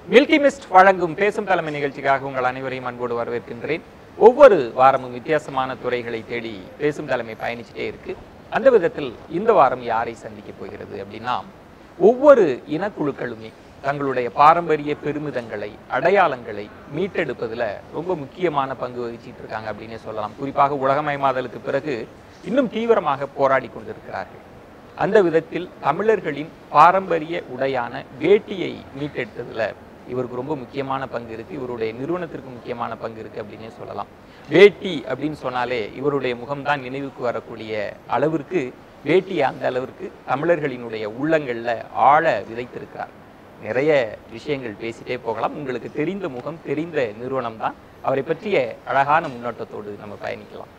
Milky mist வழங்கும் பேசும் தலைமை நிகழ்ச்சிக்காக உங்கள் அனைவரையும் அன்போடு வரவேற்கின்றேன் ஒவ்வொரு வாரமும் வித்தியாசமான துறைகளை தேடி பேசும் தலைமை பயணிச்சுட்டே இருக்கு அந்த விதத்தில் இந்த வாரம் யாரை சந்திக்க போகிறது அப்படின்னா ஒவ்வொரு இனக்குழுக்களுமே தங்களுடைய பாரம்பரிய பெருமிதங்களை அடையாளங்களை மீட்டெடுப்பதுல ரொம்ப முக்கியமான பங்கு வகிச்சிட்டு இருக்காங்க அப்படின்னே சொல்லலாம் குறிப்பாக உலகமயமாதலுக்கு பிறகு இன்னும் தீவிரமாக போராடி கொண்டிருக்கிறார்கள் அந்த விதத்தில் தமிழர்களின் பாரம்பரிய உடையான வேட்டியை மீட்டெடுத்ததுல இவருக்கு ரொம்ப முக்கியமான பங்கு இருக்கு இவருடைய நிறுவனத்திற்கு முக்கியமான பங்கு இருக்கு அப்படின்னே சொல்லலாம் வேட்டி அப்படின்னு சொன்னாலே இவருடைய முகம்தான் நினைவுக்கு வரக்கூடிய அளவிற்கு வேட்டியை அந்த அளவிற்கு தமிழர்களினுடைய உள்ளங்கள்ல ஆழ விதைத்திருக்கிறார் நிறைய விஷயங்கள் பேசிட்டே போகலாம் உங்களுக்கு தெரிந்த முகம் தெரிந்த நிறுவனம் தான் அவரை பற்றிய அழகான முன்னோட்டத்தோடு நம்ம பயணிக்கலாம்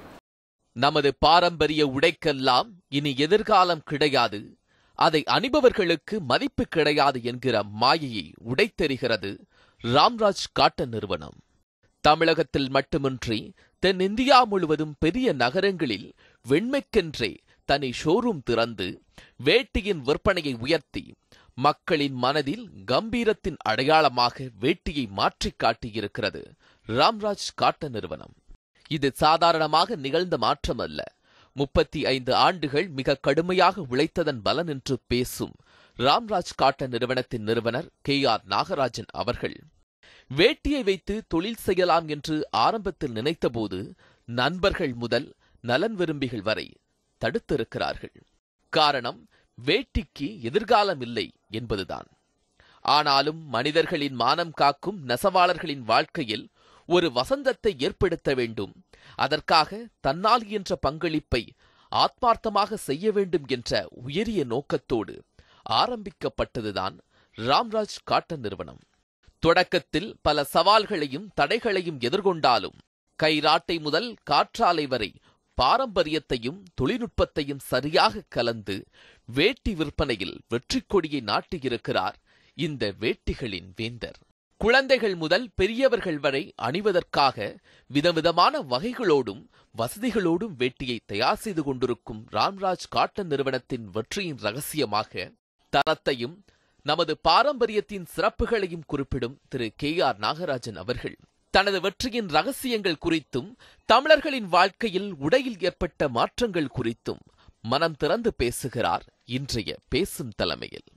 நமது பாரம்பரிய உடைக்கெல்லாம் இனி எதிர்காலம் கிடையாது அதை அணிபவர்களுக்கு மதிப்பு கிடையாது என்கிற மாயையை உடைத்தெறிகிறது ராம்ராஜ் காட்டன் நிறுவனம் தமிழகத்தில் மட்டுமின்றி தென்னிந்தியா முழுவதும் பெரிய நகரங்களில் வெண்மைக்கென்றே தனி ஷோரூம் திறந்து வேட்டியின் விற்பனையை உயர்த்தி மக்களின் மனதில் கம்பீரத்தின் அடையாளமாக வேட்டியை மாற்றிக் காட்டியிருக்கிறது ராம்ராஜ் காட்டன் நிறுவனம் இது சாதாரணமாக நிகழ்ந்த மாற்றம் அல்ல முப்பத்தி ஐந்து ஆண்டுகள் மிக கடுமையாக உழைத்ததன் பலன் என்று பேசும் ராம்ராஜ் காட்டன் நிறுவனத்தின் நிறுவனர் கே ஆர் நாகராஜன் அவர்கள் வேட்டியை வைத்து தொழில் செய்யலாம் என்று ஆரம்பத்தில் நினைத்தபோது நண்பர்கள் முதல் நலன் விரும்பிகள் வரை தடுத்திருக்கிறார்கள் காரணம் வேட்டிக்கு எதிர்காலம் இல்லை என்பதுதான் ஆனாலும் மனிதர்களின் மானம் காக்கும் நெசவாளர்களின் வாழ்க்கையில் ஒரு வசந்தத்தை ஏற்படுத்த வேண்டும் அதற்காக தன்னால் என்ற பங்களிப்பை ஆத்மார்த்தமாக செய்ய வேண்டும் என்ற உயரிய நோக்கத்தோடு ஆரம்பிக்கப்பட்டதுதான் ராம்ராஜ் காட்டன் நிறுவனம் தொடக்கத்தில் பல சவால்களையும் தடைகளையும் எதிர்கொண்டாலும் கைராட்டை முதல் காற்றாலை வரை பாரம்பரியத்தையும் தொழில்நுட்பத்தையும் சரியாக கலந்து வேட்டி விற்பனையில் வெற்றி கொடியை நாட்டியிருக்கிறார் இந்த வேட்டிகளின் வேந்தர் குழந்தைகள் முதல் பெரியவர்கள் வரை அணிவதற்காக விதவிதமான வகைகளோடும் வசதிகளோடும் வேட்டியை தயார் செய்து கொண்டிருக்கும் ராம்ராஜ் காட்டன் நிறுவனத்தின் வெற்றியின் ரகசியமாக தரத்தையும் நமது பாரம்பரியத்தின் சிறப்புகளையும் குறிப்பிடும் திரு கே ஆர் நாகராஜன் அவர்கள் தனது வெற்றியின் ரகசியங்கள் குறித்தும் தமிழர்களின் வாழ்க்கையில் உடையில் ஏற்பட்ட மாற்றங்கள் குறித்தும் மனம் திறந்து பேசுகிறார் இன்றைய பேசும் தலைமையில்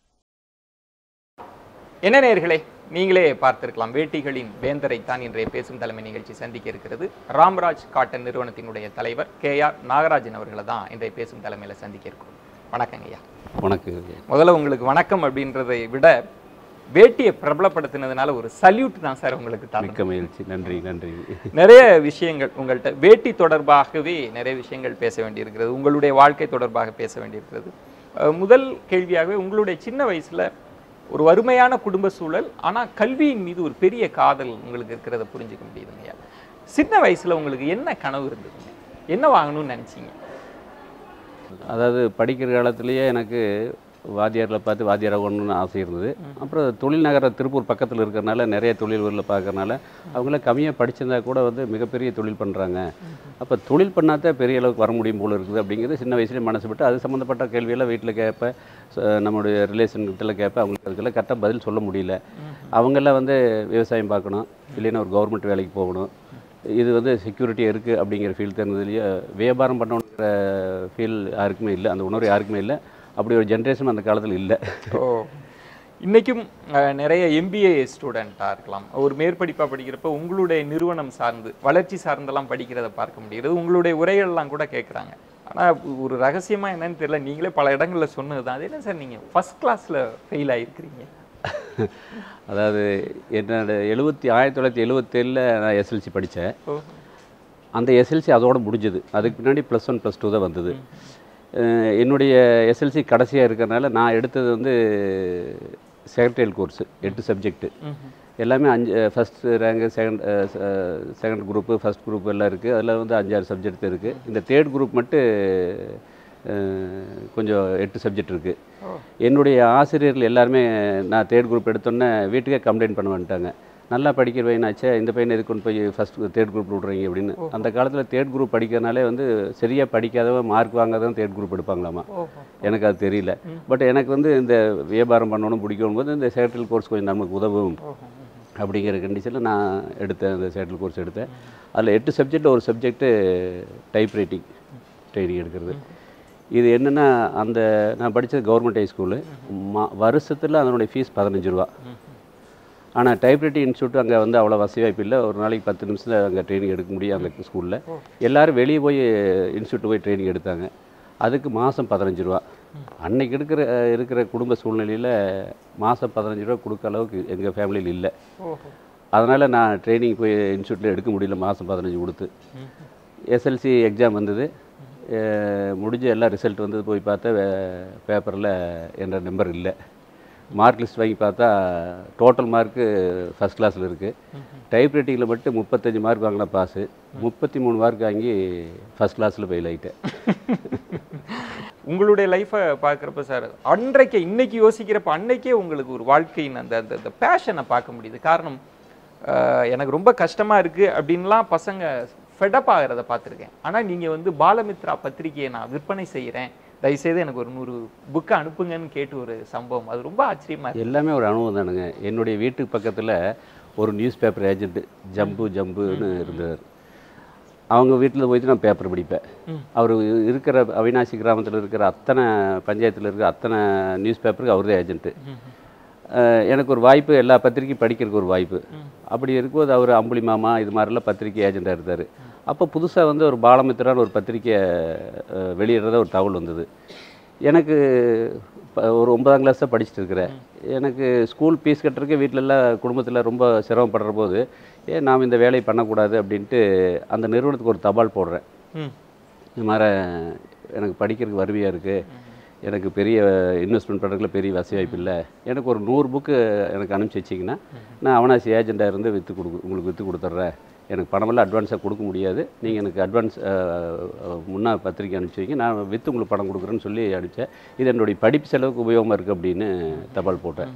என்ன நேர்களே நீங்களே பார்த்திருக்கலாம் வேட்டிகளின் வேந்தரை தான் இன்றைய பேசும் தலைமை நிகழ்ச்சி சந்திக்க இருக்கிறது ராம்ராஜ் காட்டன் நிறுவனத்தினுடைய தலைவர் கே ஆர் நாகராஜன் அவர்களை தான் இன்றைய பேசும் தலைமையில சந்திக்க இருக்கிறோம் வணக்கங்க ஐயா வணக்கம் முதல்ல உங்களுக்கு வணக்கம் அப்படின்றதை விட வேட்டியை பிரபலப்படுத்தினதுனால ஒரு சல்யூட் தான் சார் உங்களுக்கு தரணும் மிக்க மகிழ்ச்சி நன்றி நன்றி நிறைய விஷயங்கள் உங்கள்கிட்ட வேட்டி தொடர்பாகவே நிறைய விஷயங்கள் பேச வேண்டியிருக்கிறது உங்களுடைய வாழ்க்கை தொடர்பாக பேச வேண்டியிருக்கிறது அஹ் முதல் கேள்வியாகவே உங்களுடைய சின்ன வயசுல ஒரு வறுமையான குடும்ப சூழல் ஆனா கல்வியின் மீது ஒரு பெரிய காதல் உங்களுக்கு இருக்கிறத புரிஞ்சுக்க முடியுதுங்கய்யா சின்ன வயசுல உங்களுக்கு என்ன கனவு இருந்ததுங்க என்ன வாங்கணும்னு நினைச்சீங்க அதாவது படிக்கிற காலத்திலேயே எனக்கு வாத்தியாரில் பார்த்து வாத்தியார் ஆகணும்னு ஆசை இருந்தது அப்புறம் தொழில் நகர திருப்பூர் பக்கத்தில் இருக்கிறனால நிறைய தொழில்களில் பார்க்கறனால அவங்களாம் கம்மியாக படிச்சிருந்தா கூட வந்து மிகப்பெரிய தொழில் பண்ணுறாங்க அப்போ தொழில் பண்ணாதான் பெரிய அளவுக்கு வர முடியும் போல இருக்குது அப்படிங்கிறது சின்ன வயசுலேயே மனசு விட்டு அது சம்மந்தப்பட்ட கேள்வியெல்லாம் வீட்டில் கேட்பேன் ச- நம்மளுடைய ரிலேஷன் கிட்டலாம் கேட்பேன் அவங்களுக்கு அதுக்கெல்லாம் கரெக்டாக பதில் சொல்ல முடியல அவங்கெல்லாம் வந்து விவசாயம் பார்க்கணும் இல்லைன்னா ஒரு கவர்மெண்ட் வேலைக்கு போகணும் இது வந்து செக்யூரிட்டி இருக்குது அப்படிங்கிற ஃபீல் தெரிஞ்சதுலேயே வியாபாரம் பண்ணணுங்கிற ஃபீல் யாருக்குமே இல்லை அந்த உணர்வு யாருக்குமே இல்லை அப்படி ஒரு ஜென்ரேஷன் அந்த காலத்தில் இல்லை ஓ இன்னைக்கும் அஹ், நிறைய எம்பிஏ ஸ்டூடெண்ட்டாக இருக்கலாம் ஒரு மேற்படிப்பாக படிக்கிறப்ப உங்களுடைய நிறுவனம் சார்ந்து வளர்ச்சி சார்ந்தெல்லாம் படிக்கிறத பார்க்க முடியுது உங்களுடைய உரைகள்லாம் கூட கேட்குறாங்க ஆனால் ஒரு ரகசியமாக என்னன்னு தெரியல நீங்களே பல இடங்களில் சொன்னது தான் அது என்ன சார் நீங்கள் ஃபர்ஸ்ட் கிளாஸில் ஃபெயில் ஆகிருக்கிறீங்க அதாவது என்னோட எழுபத்தி ஆயிரத்தி தொள்ளாயிரத்தி எழுபத்தேழில் நான் எஸ்எல்சி படித்தேன் ஓ அந்த எஸ்எல்சி அதோட முடிஞ்சது அதுக்கு பின்னாடி ப்ளஸ் ஒன் ப்ளஸ் டூ தான் வந்தது அஹ் என்னுடைய எஸ்எல்சி கடைசியாக இருக்கிறனால நான் எடுத்தது வந்து செகண்டரியல் கோர்ஸு எட்டு சப்ஜெக்ட்டு எல்லாமே அஞ்சு first rank second second group first group எல்லாம் இருக்குது அதில் வந்து அஞ்சாறு சப்ஜெக்ட் இருக்குது இந்த தேர்ட் குரூப் மட்டும் அஹ், கொஞ்சம் எட்டு சப்ஜெக்ட் இருக்குது என்னுடைய ஆசிரியர்கள் எல்லாருமே நான் தேர்ட் குரூப் எடுத்தோன்னே வீட்டுக்கே கம்ப்ளைண்ட் பண்ண வந்துட்டாங்க நல்லா படிக்கிற பையனாச்சே இந்த பையனை எதுக்கு கொண்டு போய் ஃபஸ்ட் தேர்ட் குரூப் விட்றீங்க அப்படின்னு அந்த காலத்தில் தேர்ட் குரூப் படிக்கிறதுனாலே வந்து சரியாக படிக்காதவன் மார்க் வாங்காதவன் தேர்ட் குரூப் எடுப்பாங்களாமா ஓஹோ எனக்கு அது தெரியல பட் எனக்கு வந்து இந்த வியாபாரம் பண்ணணும் பிடிக்கும் போது இந்த சேட்டல் கோர்ஸ் கொஞ்சம் நமக்கு உதவும் ஓஹோ அப்படிங்கிற கண்டிஷனில் நான் எடுத்தேன் அந்த சேட்டல் கோர்ஸ் எடுத்தேன் அதில் எட்டு சப்ஜெக்ட் ஒரு சப்ஜெக்ட்டு டைப் ரைட்டிங் ட்ரைனிங் எடுக்கிறது இது என்னென்னா அந்த நான் படித்தது கவர்மெண்ட் ஹை ஸ்கூலு மா வருஷத்தில் அதனுடைய ஃபீஸ் பதினஞ்சு ரூபா ஆனால் டைப்ரைட்டிங் இன்ஸ்டியூட் அங்கே வந்து அவ்வளோ வசதி வாய்ப்பு இல்லை ஒரு நாளைக்கு பத்து நிமிஷத்தில் அங்கே ட்ரைனிங் எடுக்க முடியும் அந்த ஸ்கூலில் எல்லாரும் வெளியே போய் இன்ஸ்டியூட் போய் ட்ரைனிங் எடுத்தாங்க அதுக்கு மாதம் பதினஞ்சு ரூபா அன்னைக்கு எடுக்கிற இருக்கிற குடும்ப சூழ்நிலையில் மாதம் பதினஞ்சு ரூபா கொடுக்க அளவுக்கு எங்கள் ஃபேமிலியில் இல்லை ஓஹோ அதனால் நான் ட்ரைனிங் போய் இன்ஸ்டியூட்டில் எடுக்க முடியல மாதம் பதினஞ்சு கொடுத்து எஸ்எல்சி எக்ஸாம் வந்தது அஹ் முடிஞ்ச எல்லா ரிசல்ட் வந்தது போய் பார்த்தா பேப்பரில் என்ற நம்பர் இல்லை மார்க் லிஸ்ட் வாங்கி பார்த்தா டோட்டல் மார்க்கு ஃபஸ்ட் கிளாஸில் இருக்குது டைப் ரைட்டிங்கில் மட்டும் முப்பத்தஞ்சு மார்க் வாங்கின பாஸு முப்பத்தி மூணு மார்க் வாங்கி ஃபஸ்ட் கிளாஸில் ஃபெயில் ஆகிட்டேன் உங்களுடைய லைஃப்பை பார்க்குறப்ப சார் அன்றைக்கே இன்னைக்கு யோசிக்கிறப்ப அன்னைக்கே உங்களுக்கு ஒரு வாழ்க்கையின் அந்த அந்த அந்த பேஷனை பார்க்க முடியுது காரணம் அஹ், எனக்கு ரொம்ப கஷ்டமா இருக்கு அப்படின்லாம் பசங்க ஃபெடப் ஆகிறத பார்த்துருக்கேன் ஆனால் நீங்கள் வந்து பாலமித்ரா பத்திரிகையை நான் விற்பனை செய்கிறேன் தயவுசெய்து எனக்கு ஒரு நூறு புக்கை அனுப்புங்கன்னு கேட்டு ஒரு சம்பவம் அது ரொம்ப ஆச்சரியமா இருக்கு எல்லாமே ஒரு அனுபவம் தானுங்க என்னுடைய வீட்டுக்கு பக்கத்தில் ஒரு நியூஸ் பேப்பர் ஏஜென்ட் ஜம்பு ஜம்புன்னு இருந்தார் அவங்க வீட்டில் போயிட்டு நான் பேப்பர் படிப்பேன் அவர் இருக்கிற அவினாசி கிராமத்தில் இருக்கிற அத்தனை பஞ்சாயத்தில் இருக்கிற அத்தனை நியூஸ் பேப்பருக்கு அவர் தான் ஏஜென்ட்டு எனக்கு ஒரு வாய்ப்பு எல்லா பத்திரிக்கையும் படிக்கிறதுக்கு ஒரு வாய்ப்பு அப்படி இருக்கும்போது அவர் அம்புலி மாமா இது மாதிரிலாம் பத்திரிக்கை ஏஜென்ட்டாக இருந்தார் அப்போ புதுசாக வந்து ஒரு பாலமித்திரான்னு ஒரு பத்திரிக்கை அஹ், வெளியிடுறதா ஒரு தகவல் வந்தது எனக்கு ப- ஒரு ஒன்பதாம் கிளாஸ் தான் படிச்சுட்டு இருக்கிறேன் எனக்கு ஸ்கூல் ஃபீஸ் கட்டுறதுக்கே வீட்டிலலாம் குடும்பத்தில் ரொம்ப சிரமப்படுற போது ஏன் நாம் இந்த வேலையை பண்ணக்கூடாது அப்படின்ட்டு அந்த நிறுவனத்துக்கு ஒரு தபால் போடுறேன் ம் இந்த மாதிரி எனக்கு படிக்கிறதுக்கு வறுமையாக இருக்குது எனக்கு பெரிய இன்வெஸ்ட்மெண்ட் பண்ணுறதுக்குள்ள பெரிய வசதி வாய்ப்பு இல்லை எனக்கு ஒரு நூறு புக்கு எனக்கு அனுப்பிச்சி வச்சிங்கன்னா நான் அவனாசி ஏஜெண்ட்டாக இருந்து விற்று கொடு உங்களுக்கு விற்று கொடுத்துட்றேன் எனக்கு பணமெல்லாம் அட்வான்ஸாக கொடுக்க முடியாது நீங்கள் எனக்கு அட்வான்ஸ் முன்னா பத்திரிக்கை அனுப்பிச்சி வைங்க நான் விற்று உங்களுக்கு பணம் கொடுக்குறேன்னு சொல்லி அனுப்பிச்சேன் இது என்னுடைய படிப்பு செலவுக்கு உபயோகமாக இருக்குது அப்படின்னு தபால் போட்டேன்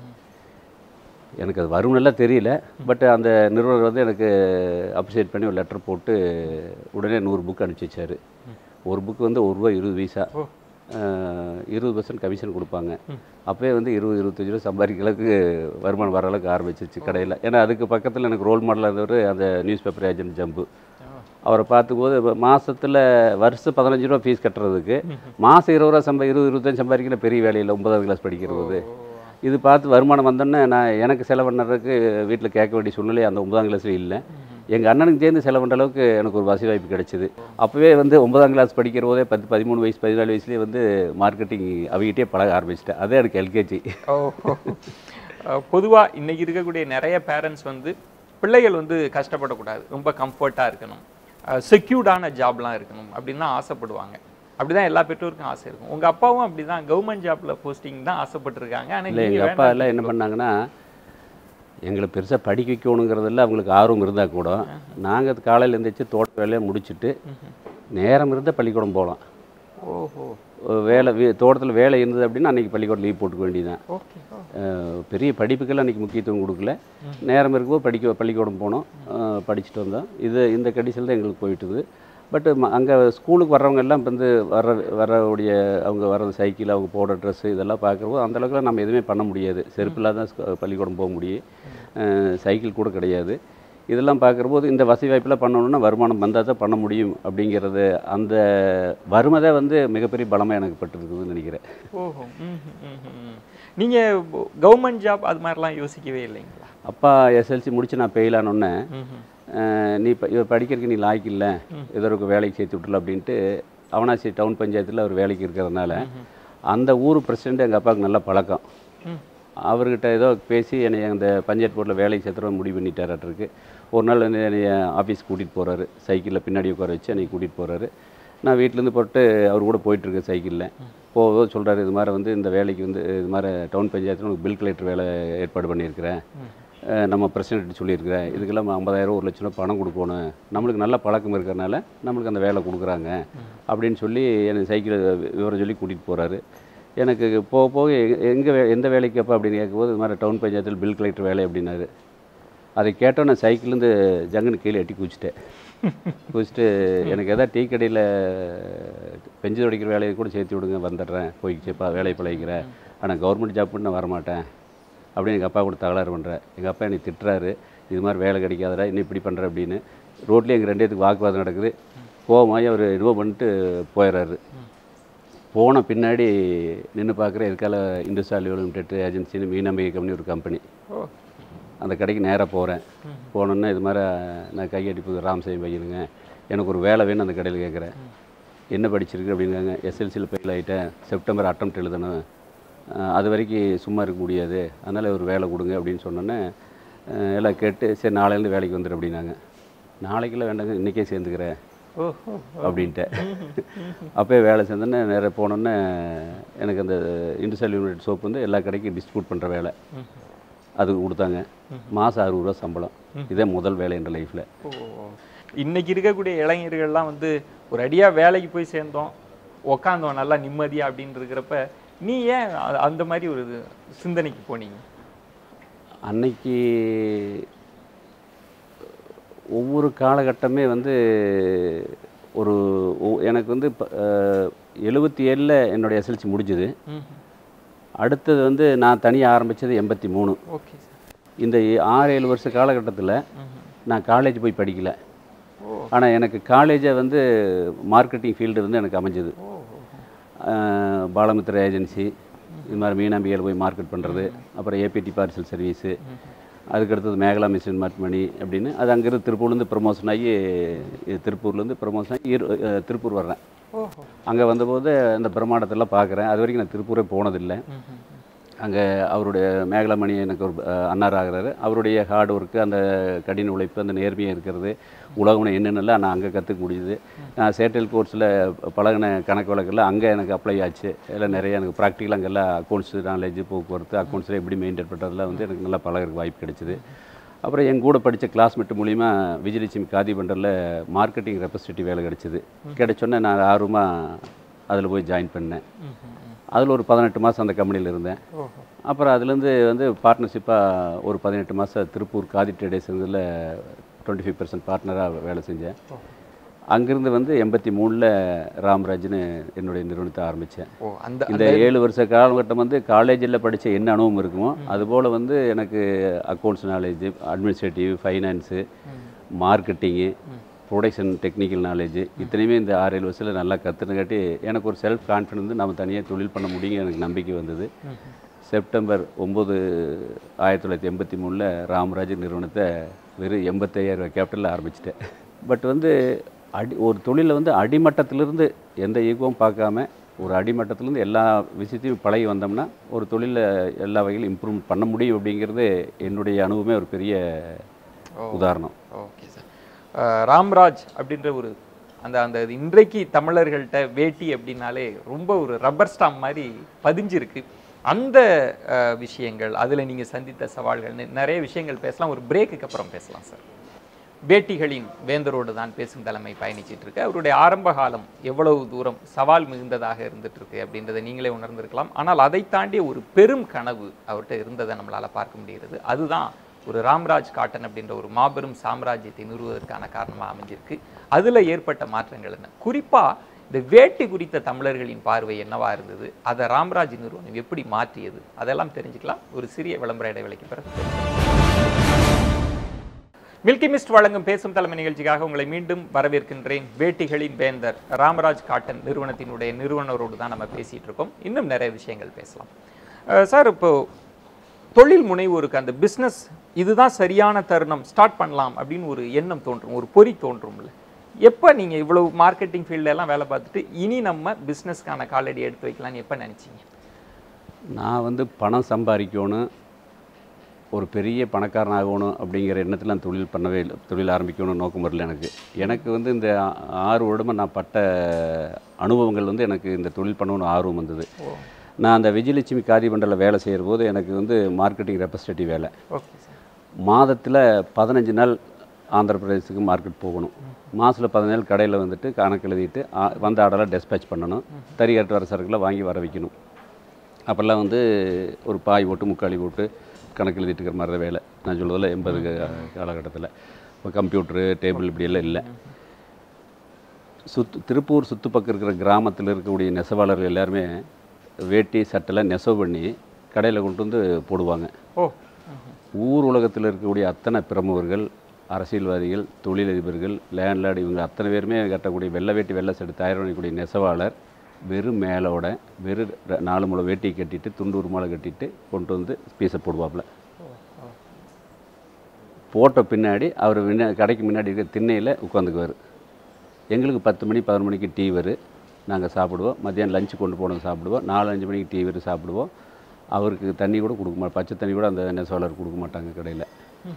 எனக்கு அது வரும்னெல்லாம் தெரியல பட் அந்த நிறுவனர் வந்து எனக்கு அப்ரிஷியேட் பண்ணி ஒரு லெட்டர் போட்டு உடனே நூறு புக் அனுப்பிச்சி வச்சாரு ஒரு புக் வந்து ஒரு ரூபா இருபது பைசா ஓ. அஹ், இருபது பர்சன்ட் கமிஷன் கொடுப்பாங்க அப்போயே வந்து இருபது இருபத்தஞ்சு ரூபா சம்பாதிக்கிற அளவுக்கு வருமானம் வர அளவுக்கு ஆரம்பிச்சிருச்சு கடையில் ஏன்னா அதுக்கு பக்கத்தில் எனக்கு ரோல் மாடலாக இருந்தவர் அந்த நியூஸ் பேப்பர் ஏஜென்ட் ஜம்பு அவரை பார்த்தும்போது மாசத்துல வருஷம் பதினஞ்சு ரூபா ஃபீஸ் கட்டுறதுக்கு மாதம் இருபது ரூபா சம்பா இருபது இருபத்தஞ்சு சம்பாதிக்கிற பெரிய வேலையில் ஒன்பதாவது கிளாஸ் படிக்கிறது இது பார்த்து வருமானம் வந்தோன்னே நான் எனக்கு செலவு பண்ணுறதுக்கு வீட்டில் கேட்க வேண்டிய சூழ்நிலை அந்த ஒன்பதாம் கிளாஸில் இல்லை எங்கள் அண்ணனுக்கு சேர்ந்து செலவு பண்ணுற அளவுக்கு எனக்கு ஒரு வசதி வாய்ப்பு கிடைச்சிது அப்போவே வந்து ஒன்பதாம் கிளாஸ் படிக்கிற போதே பத்து பதிமூணு வயசு பதினாலு வயசுலேயே வந்து மார்க்கெட்டிங் அவகிட்டே பழக ஆரம்பிச்சிட்டேன் அதே எனக்கு எல்கேஜி ஓ பொதுவாக இன்னைக்கு இருக்கக்கூடிய நிறைய பேரண்ட்ஸ் வந்து பிள்ளைகள் வந்து கஷ்டப்படக்கூடாது ரொம்ப கம்ஃபர்ட்டாக இருக்கணும் செக்யூர்டான ஜாப்லாம் இருக்கணும் அப்படின்னு தான் ஆசைப்படுவாங்க அப்படிதான் எல்லா பெற்றோருக்கும் ஆசை இருக்கும் உங்க அப்பாவும் அப்படிதான் கவர்மெண்ட் ஜாப்ல போஸ்டிங் தான் ஆசைப்பட்டிருக்காங்க ஆனா இல்லை நீங்க எங்கள் அப்பா வேண்டாம் எல்லாம் என்ன பண்ணாங்கன்னா எங்களை பெருசாக படிக்க வைக்கணுங்கிறதுல அவங்களுக்கு ஆர்வம் இருந்தால் கூட நாங்கள் காலையில் எழுந்திரிச்சு தோட்ட வேலையை முடிச்சுட்டு நேரம் இருந்தால் பள்ளிக்கூடம் போகலாம் ஓஹோ வேலை தோட்டத்தில் வேலை இருந்தது அப்படின்னா அன்றைக்கி பள்ளிக்கூடம் லீவ் போட்டுக்க வேண்டியதுதான் ஓகே அஹ் பெரிய படிப்புக்கெல்லாம் அன்றைக்கி முக்கியத்துவம் கொடுக்கல நேரம் இருக்கும்போது படிக்க பள்ளிக்கூடம் போனோம் அஹ் படிச்சுட்டு வந்தோம் இது இந்த கண்டிஷனில் தான் எங்களுக்கு போயிட்டுது பட் அங்கே ஸ்கூலுக்கு வர்றவங்க எல்லாம் இப்போ வந்து வர வரக்கூடிய அவங்க வர்றது சைக்கிள் அவங்க போடுற ட்ரெஸ்ஸு இதெல்லாம் பார்க்குறப்போ அந்த அளவுக்குலாம் நம்ம எதுவுமே பண்ண முடியாது செருப்பில்லாத தான் ஸ்கூ- பள்ளிக்கூடம் போக முடியும் அஹ் சைக்கிள் கூட கிடையாது இதெல்லாம் பார்க்குறபோது இந்த வசதி வாய்ப்பெல்லாம் பண்ணணும்னா வருமானம் வந்தால் தான் பண்ண முடியும் அப்படிங்கிறது அந்த வறுமை தான் வந்து மிகப்பெரிய பலமாக எனக்கு பட்டிருக்குதுன்னு நினைக்கிறேன் ஓஹோ ம், ம், ம், ம். நீங்க கவர்மெண்ட் ஜாப் அது மாதிரிலாம் யோசிக்கவே இல்லைங்களா அப்பா எஸ்எல்சி முடிச்சு நான் ஃபெயில் ஆனோடனே ம், ம். அஹ் நீ இப்போ இவர் படிக்கிறதுக்கு நீ லாய்க்கு இல்லை இதற்கு வேலைக்கு சேர்த்து விட்டுல அப்படின்ட்டு அவனாசி டவுன் பஞ்சாயத்தில் அவர் வேலைக்கு இருக்கிறதுனால அந்த ஊர் பிரசிடெண்ட் எங்கள் அப்பாவுக்கு நல்ல பழக்கம் ம். அவர்கிட்ட ஏதோ பேசி என்னை அந்த பஞ்சாயத்து போர்டில் வேலைக்கு சேர்த்துற முடிவு பண்ணிட்டாராட்டிருக்கு ஒரு நாள் வந்து என்னை ஆஃபீஸ் கூட்டிகிட்டு போகிறாரு சைக்கிளில் பின்னாடி உட்கார வச்சு என்னை கூட்டிகிட்டு போகிறாரு நான் வீட்டிலேருந்து போட்டு அவர் கூட போயிட்டுருக்கேன் சைக்கிளில் போகும்போது சொல்கிறாரு இது மாதிரி வந்து இந்த வேலைக்கு வந்து இது மாதிரி டவுன் பஞ்சாயத்தில் உனக்கு பில் கலெக்டர் வேலை ஏற்பாடு பண்ணியிருக்கிறேன் அஹ் நம்ம பிரசிடென்ட் சொல்லியிருக்கிறேன் இதுக்கெல்லாம் ஐம்பதாயிரம் ஒரு லட்ச ரூபா பணம் கொடுக்கணும் நம்மளுக்கு நல்ல பழக்கம் இருக்கிறனால நம்மளுக்கு அந்த வேலை கொடுக்குறாங்க அப்படின்னு சொல்லி எனக்கு சைக்கிள் விவரம் சொல்லி கூட்டிகிட்டு போகிறாரு எனக்கு போக போக எங்கே எந்த வேலைக்கு அப்போ அப்படின்னு கேட்கும்போது இது மாதிரி டவுன் பஞ்சாயத்தில் பில் கலெக்டர் வேலை அப்படின்னாரு அதை கேட்டோன்னே சைக்கிள்லேருந்து ஜங்குன்னு கீழே எட்டி குதிச்சிட்டேன் குதிச்சிட்டு எனக்கு எதாவது டீ கடையில் பெஞ்சு துடைக்கிற வேலையை கூட சேர்த்து விடுங்க வந்துடுறேன் போய் ப வேலையை பழகிக்கிறேன் ஆனால் கவர்மெண்ட் ஜாப்னு நான் வரமாட்டேன் அப்படின்னு எங்கள் அப்பா கூட தகராறு பண்ணுறேன் எங்கள் அப்பா என்னை திட்டுறாரு இது மாதிரி வேலை கிடைக்காதடா இன்னும் இப்படி பண்ணுற அப்படின்னு ரோட்லேயே எங்கள் ரெண்டு பேத்துக்கு வாக்குவாதம் நடக்குது கோவமாகி அவர் இதுவோ பண்ணிட்டு போயிடுறாரு போன பின்னாடி நின்று பார்க்குற இதுக்கால இண்டஸ்ட்ரியல் லிமிடெட் ஏஜென்சின்னு மீனம்பிகை கம்பெனி ஒரு கம்பெனி ஓ அந்த கடைக்கு நேராக போகிறேன் போனோன்னே இது மாதிரி நான் கையடி புது ராமசாமி பையனுங்க எனக்கு ஒரு வேலை வேணும் அந்த கடையில் கேட்குறேன் என்ன படிச்சிருக்கு அப்படிங்காங்க எஸ்எல்சியில் ஃபெயில் ஆகிட்டேன் செப்டம்பர் அட்டம் எழுதணும் அஹ் அது வரைக்கும் சும்மா இருக்க முடியாது அதனால் ஒரு வேலை கொடுங்க அப்படின்னு சொன்னோன்னே அஹ் எல்லாம் கேட்டு சரி நாளையிலேருந்து வேலைக்கு வந்துடு அப்படின்னாங்க நாளைக்கெல்லாம் வேண்டாங்க இன்றைக்கே சேர்ந்துக்கிறேன் ஓ ஓ அப்படின்ட்டு அப்போயே வேலை செஞ்சோன்னே நேராக போனோன்னே எனக்கு அந்த இண்டஸ்ட்ரியல் யூனிட் சோப் வந்து எல்லா கடைக்கும் டிஸ்ட்ரிபியூட் பண்ணுற வேலை அது கொடுத்தாங்க மாதம் அறுபதுரூவா சம்பளம் இதே முதல் வேலை என்ற லைஃப்பில் ஓ இன்னைக்கு இருக்கக்கூடிய இளைஞர்கள்லாம் வந்து ஒரு அடியா வேலைக்கு போய் சேர்ந்தோம் உக்காந்தோம் நல்லா நிம்மதியா அப்படின்னு இருக்கிறப்ப நீ ஏன் அ- அந்த மாதிரி ஒரு இது சிந்தனைக்கு போனீங்க அன்னைக்கு ஒவ்வொரு காலகட்டமே வந்து ஒரு ஒ- எனக்கு வந்து எழுபத்தி ஏழில் என்னுடைய எஸ்எல்சி முடிஞ்சுது ம் அடுத்தது வந்து நான் தனியாக ஆரம்பித்தது எண்பத்தி மூணு ஓகே சார் இந்த ஏ- ஆறு ஏழு வருஷ காலகட்டத்தில் ம் நான் காலேஜ் போய் படிக்கல ஓ ஆனால் எனக்கு காலேஜை வந்து மார்க்கெட்டிங் ஃபீல்டு வந்து எனக்கு அமைஞ்சது ஓ அஹ் பாலமித்திர ஏஜென்சி இது மாதிரி மீனாம்பிகையில் போய் மார்க்கெட் பண்ணுறது அப்புறம் ஏபிடி பார்சல் சர்வீஸு அதுக்கடுத்தது மேகலா மிஷின் மட்மணி அப்படின்னு அது அங்கேருந்து திருப்பூர்லேருந்து ப்ரமோஷன் ஆகி இது திருப்பூர்லேருந்து ப்ரமோஷன் ஆகி ஈரோ- அஹ் திருப்பூர் வர்றேன் ஓஹோ அங்கே வந்தபோது அந்த பிரம்மாண்டத்தெல்லாம் பார்க்குறேன் அது வரைக்கும் நான் திருப்பூரே போனதில்லை ம் ம் அங்கே அவருடைய மேகலமணி எனக்கு ஒரு அஹ், அன்னார் ஆகிறாரு அவருடைய ஹார்ட் ஒர்க்கு அந்த கடின உழைப்பு அந்த நேர்மையாக இருக்கிறது உலகம் என்னென்னலாம் நான் அங்கே கற்றுக்க முடியுது நான் சேட்டல் கோர்ஸில் பழகின கணக்கு வழக்கெல்லாம் அங்கே எனக்கு அப்ளை ஆச்சு எல்லாம் நிறைய எனக்கு ப்ராக்டிக்கலாக அங்கெல்லாம் அக்கௌண்ட்ஸ் நாலேஜ் போக்குவரத்து அக்கௌண்ட்ஸில் எப்படி மெயின்டைன் பண்ணுறதுலாம் வந்து எனக்கு நல்லா பழகிறதுக்கு வாய்ப்பு கிடைச்சிது அப்புறம் என் கூட படித்த கிளாஸ்மேட் மூலிமா விஜயலட்சுமி காதி பண்டரில் மார்க்கெட்டிங் ரெப்ரஸன்டேட்டிவ் வேலை கிடச்சிது கிடைச்சோன்னே நான் ஆர்வமாக அதில் போய் ஜாயின் பண்ணேன் ம் ம் ம் அதில் ஒரு பதினெட்டு மாதம் அந்த கம்பெனியில் இருந்தேன் ஓஹோ அப்புறம் அதுலேருந்து வந்து பார்ட்னர்ஷிப்பாக ஒரு பதினெட்டு மாதம் திருப்பூர் காதி ட்ரேடர்ஸ் இதில் டுவெண்ட்டி ஃபைவ் பர்சன்ட் பார்ட்னராக வேலை செஞ்சேன் அங்கேருந்து வந்து எண்பத்தி மூணில் ராம்ராஜ்னு என்னுடைய நிறுவனத்தை ஆரம்பித்தேன் ஓ அந்த இந்த ஏழு வருஷ காலகட்டம் வந்து காலேஜில் படித்த என்ன அனுபவம் இருக்குமோ அதுபோல் வந்து எனக்கு accounts knowledge administrative finance marketing production technical knowledge இத்தனையுமே இந்த ஆறு ஏழு வருஷத்தில் நல்லா கற்றுனுக்காட்டி எனக்கு ஒரு செல்ஃப் கான்ஃபிடன்ஸ் நம்ம தனியாக தொழில் பண்ண முடியுங்க எனக்கு நம்பிக்கை வந்தது செப்டம்பர் ஒம்பது ஆயிரத்தி தொள்ளாயிரத்தி எண்பத்தி மூணில் ராமராஜ் நிறுவனத்தை வெறும் எண்பத்தையாயிரம் ரூபாய் கேபிட்டலில் ஆரம்பிச்சிட்டேன் பட் வந்து அடி ஒரு தொழிலில் வந்து அடிமட்டத்திலிருந்து எந்த ஈகோவும் பார்க்காம ஒரு அடிமட்டத்திலேருந்து எல்லா விஷயத்தையும் பழகி வந்தோம்னா ஒரு தொழிலில் எல்லா வகையிலும் இம்ப்ரூவ் பண்ண முடியும் அப்படிங்கிறது என்னுடைய அனுபவமே ஒரு பெரிய உதாரணம் ஓகே சார் அஹ் ராம்ராஜ் அப்படின்ற ஒரு அந்த அந்த இது இன்றைக்கு தமிழர்கள்ட்ட வேட்டி அப்படின்னாலே ரொம்ப ஒரு ரப்பர் ஸ்டாம்ப் மாதிரி பதிஞ்சிருக்கு அந்த அஹ், விஷயங்கள் அதில் நீங்கள் சந்தித்த சவால்கள் நி- நிறைய விஷயங்கள் பேசலாம் ஒரு பிரேக்குக்கு அப்புறம் பேசலாம் சார் வேட்டிகளின் வேந்தரோடு தான் பேசும் தலைமை பயணிச்சிட்டு இருக்கு அவருடைய ஆரம்ப காலம் எவ்வளவு தூரம் சவால் மிகுந்ததாக இருந்துட்டு இருக்கு அப்படின்றத நீங்களே உணர்ந்திருக்கலாம் ஆனால் அதை தாண்டிய ஒரு பெரும் கனவு அவர்கிட்ட இருந்ததை நம்மளால பார்க்க முடிகிறது அதுதான் ஒரு ராம்ராஜ் காட்டன் அப்படின்ற ஒரு மாபெரும் சாம்ராஜ்யத்தை நிறுவுவதற்கான காரணமாக அமைஞ்சிருக்கு அதுல ஏற்பட்ட மாற்றங்கள் என்ன குறிப்பா இந்த வேட்டி குறித்த தமிழர்களின் பார்வை என்னவா இருந்தது அதை ராம்ராஜ் நிறுவனம் எப்படி மாற்றியது அதெல்லாம் தெரிஞ்சுக்கலாம் ஒரு சிறிய விளம்பர இடைவெளிக்கு பிறகு மில்கி மிஸ்ட் வழங்கும் பேசும் தலைமை நிகழ்ச்சிக்காக உங்களை மீண்டும் வரவேற்கின்றேன் வேட்டிகளின் வேந்தர் ராமராஜ் காட்டன் நிறுவனத்தினுடைய நிறுவனரோடு தான் நம்ம பேசிட்டு இருக்கோம் இன்னும் நிறைய விஷயங்கள் பேசலாம் அஹ் சார் இப்போ தொழில் முனைவோருக்கு அந்த பிஸ்னஸ் இதுதான் சரியான தருணம் ஸ்டார்ட் பண்ணலாம் அப்படின்னு ஒரு எண்ணம் தோன்றும் ஒரு பொறி தோன்றும்ல எப்போ நீங்கள் இவ்வளவு மார்க்கெட்டிங் எல்லாம் வேலை பார்த்துட்டு இனி நம்ம பிஸ்னஸ்க்கான காலடி எடுத்து வைக்கலாம்னு எப்போ நினைச்சீங்க நான் வந்து பணம் சம்பாதிக்கணும் ஒரு பெரிய பணக்காரன் ஆகணும் அப்படிங்கிற எண்ணத்தில் நான் தொழில் பண்ணவே இல்லை தொழில் ஆரம்பிக்கணும்னு நோக்கம் வரல எனக்கு எனக்கு வந்து இந்த ஆ- ஆறு வருடமாக நான் பட்ட அனுபவங்கள் வந்து எனக்கு இந்த தொழில் பண்ணணும்னு ஆர்வம் வந்தது ஓ நான் அந்த விஜயலட்சுமி காதி மண்டல வேலை செய்கிற போது எனக்கு வந்து மார்க்கெட்டிங் ரெப்ரஸன்டேட்டிவ் வேலை ஓகே சார் மாதத்தில் பதினஞ்சு நாள் ஆந்திர பிரதேசத்துக்கு மார்க்கெட் போகணும் மாதத்தில் பதினஞ்சு நாள் கடையில் வந்துட்டு கணக்கு எழுதிட்டு ஆ, வந்த ஆர்டரெலாம் டெஸ்பேச் பண்ணணும் தறியாட்டு வர சரக்குல வாங்கி வர வைக்கணும் அப்போல்லாம் வந்து ஒரு பாய் போட்டு முக்காலி போட்டு கணக்கு எழுதிட்டு இருக்கிற மாதிரி தான் வேலை நான் சொல்றதுல எண்பது காலகட்டத்தில் இப்போ கம்ப்யூட்டரு டேபிள் இப்படியெல்லாம் இல்லை சுத்து திருப்பூர் சுற்றுப்பக்கம் இருக்கிற கிராமத்தில் இருக்கக்கூடிய நெசவாளர்கள் எல்லாருமே வேட்டி சட்டெல்லாம் நெசவு பண்ணி கடையில் கொண்டு வந்து போடுவாங்க ஓ ஊர் உலகத்தில் இருக்கக்கூடிய அத்தனை பிரமுகர்கள் அரசியல்வாதிகள் தொழிலதிபர்கள் லேண்ட்லார்டு இவங்க அத்தனை பேருமே கட்டக்கூடிய வெள்ளை வேட்டி வெள்ளை சட்டை தயார் பண்ணக்கூடிய நெசவாளர் வெறும் மேலோட வெறும் ர- நாலு முளை வேட்டியை கட்டிட்டு துண்டூர் மாலை கட்டிட்டு கொண்டு வந்து பீஸை போடுவாப்புல போட்ட பின்னாடி அவர் முன்ன கடைக்கு முன்னாடி இருக்க திண்ணையில் உட்காந்துக்குவார் எங்களுக்கு பத்து மணி பதினொரு மணிக்கு டீ வரும் நாங்கள் சாப்பிடுவோம் மத்தியானம் லஞ்சு கொண்டு போனோம் சாப்பிடுவோம் நாலு அஞ்சு மணிக்கு டீ வரும் சாப்பிடுவோம் அவருக்கு தண்ணி கூட கொடுக்க மாட்டோம் பச்சை தண்ணி கூட அந்த நெசவாளர் கொடுக்க மாட்டாங்க கடையில்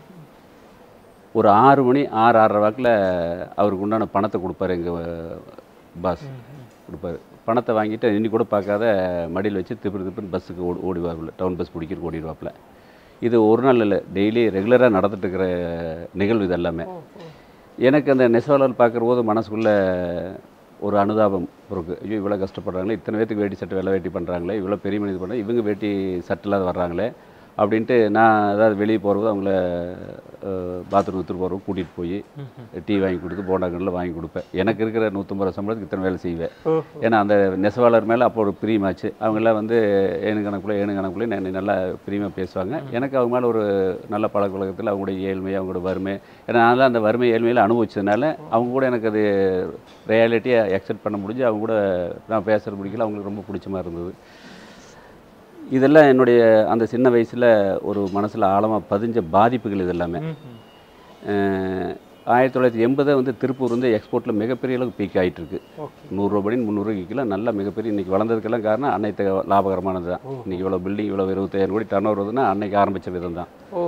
ஒரு ஆறு மணி ஆறு ஆறரை வாக்கில் அவருக்கு உண்டான பணத்தை கொடுப்பாரு எங்கள் பாஸ் கொடுப்பாரு பணத்தை வாங்கிட்டு இன்னி கூட பார்க்காத மடியில் வச்சு திப்பு திப்புன்னு பஸ்ஸுக்கு ஓடி ஓடிவாப்புல டவுன் பஸ் பிடிக்கிறதுக்கு ஓடிடுவாப்புல இது ஒரு நாள் இல்லை டெய்லி ரெகுலராக நடந்துட்டு இருக்கிற நிகழ்வு இது எல்லாமே எனக்கு அந்த நெசவாளர் பார்க்குற போது மனசுக்குள்ளே ஒரு அனுதாபம் இருக்கு ஐயோ இவ்வளோ கஷ்டப்படுறாங்களே இத்தனை பேத்துக்கு வேட்டி சட்டை வெள்ளை வேட்டி பண்ணுறாங்களே இவ்வளோ பெரிய மனித பண்ணுறாங்க இவங்க வேட்டி சட்டை இல்லாத வர்றாங்களே அப்படின்ட்டு நான் ஏதாவது வெளியே போகிறபோது அவங்கள பாத்ரூம் எடுத்துகிட்டு போகிறவங்க கூட்டிகிட்டு போய் டீ வாங்கி கொடுத்து போண்டாங்கல்ல வாங்கி கொடுப்பேன் எனக்கு இருக்கிற நூற்றம்பது ரூபா சம்பளத்துக்கு இத்தனை வேலை செய்வேன் ஓ ஏன்னா அந்த நெசவாளர் மேலே அப்போ ஒரு பிரியமாச்சு அவங்கெல்லாம் வந்து ஏனு கணக்குள்ள ஏனு கணக்குள்ள என்னை நல்லா பிரியமாக பேசுவாங்க எனக்கு அவங்க மேலே ஒரு நல்ல பழக்க வழக்கத்தில் அவங்களுடைய ஏழ்மை அவங்களோட வறுமை ஏன்னா நான் அந்த வறுமை ஏழ்மையில் அனுபவிச்சதுனால அவங்க கூட எனக்கு அது ரியாலிட்டியை அக்செப்ட் பண்ண முடிஞ்சு அவங்க கூட நான் பேசுகிறது பிடிக்கல அவங்களுக்கு ரொம்ப பிடிச்ச மாதிரி இருந்தது இதெல்லாம் என்னுடைய அந்த சின்ன வயசில் ஒரு மனசில் ஆழமாக பதிஞ்ச பாதிப்புகள் இது எல்லாமே அஹ் ஆயிரத்தி தொள்ளாயிரத்தி எண்பதை வந்து திருப்பூர் வந்து எக்ஸ்போர்ட்டில் மிகப்பெரிய அளவுக்கு பீக் ஆகிட்டு இருக்கு ஓகே நூறுரூவா படி முந்நூறுரூவாய்க்கு கிலோ நல்லா மிகப்பெரிய இன்றைக்கி வளர்ந்ததுக்கெல்லாம் காரணம் அன்னைக்கு லாபகரமானது தான் இன்றைக்கி இவ்வளோ பில்டிங் இவ்வளோ இருபத்தாயிரம் கோடி டர்ன் ஓவர் வருதுன்னா அன்னைக்கு ஆரம்பித்த விதம் தான் ஓ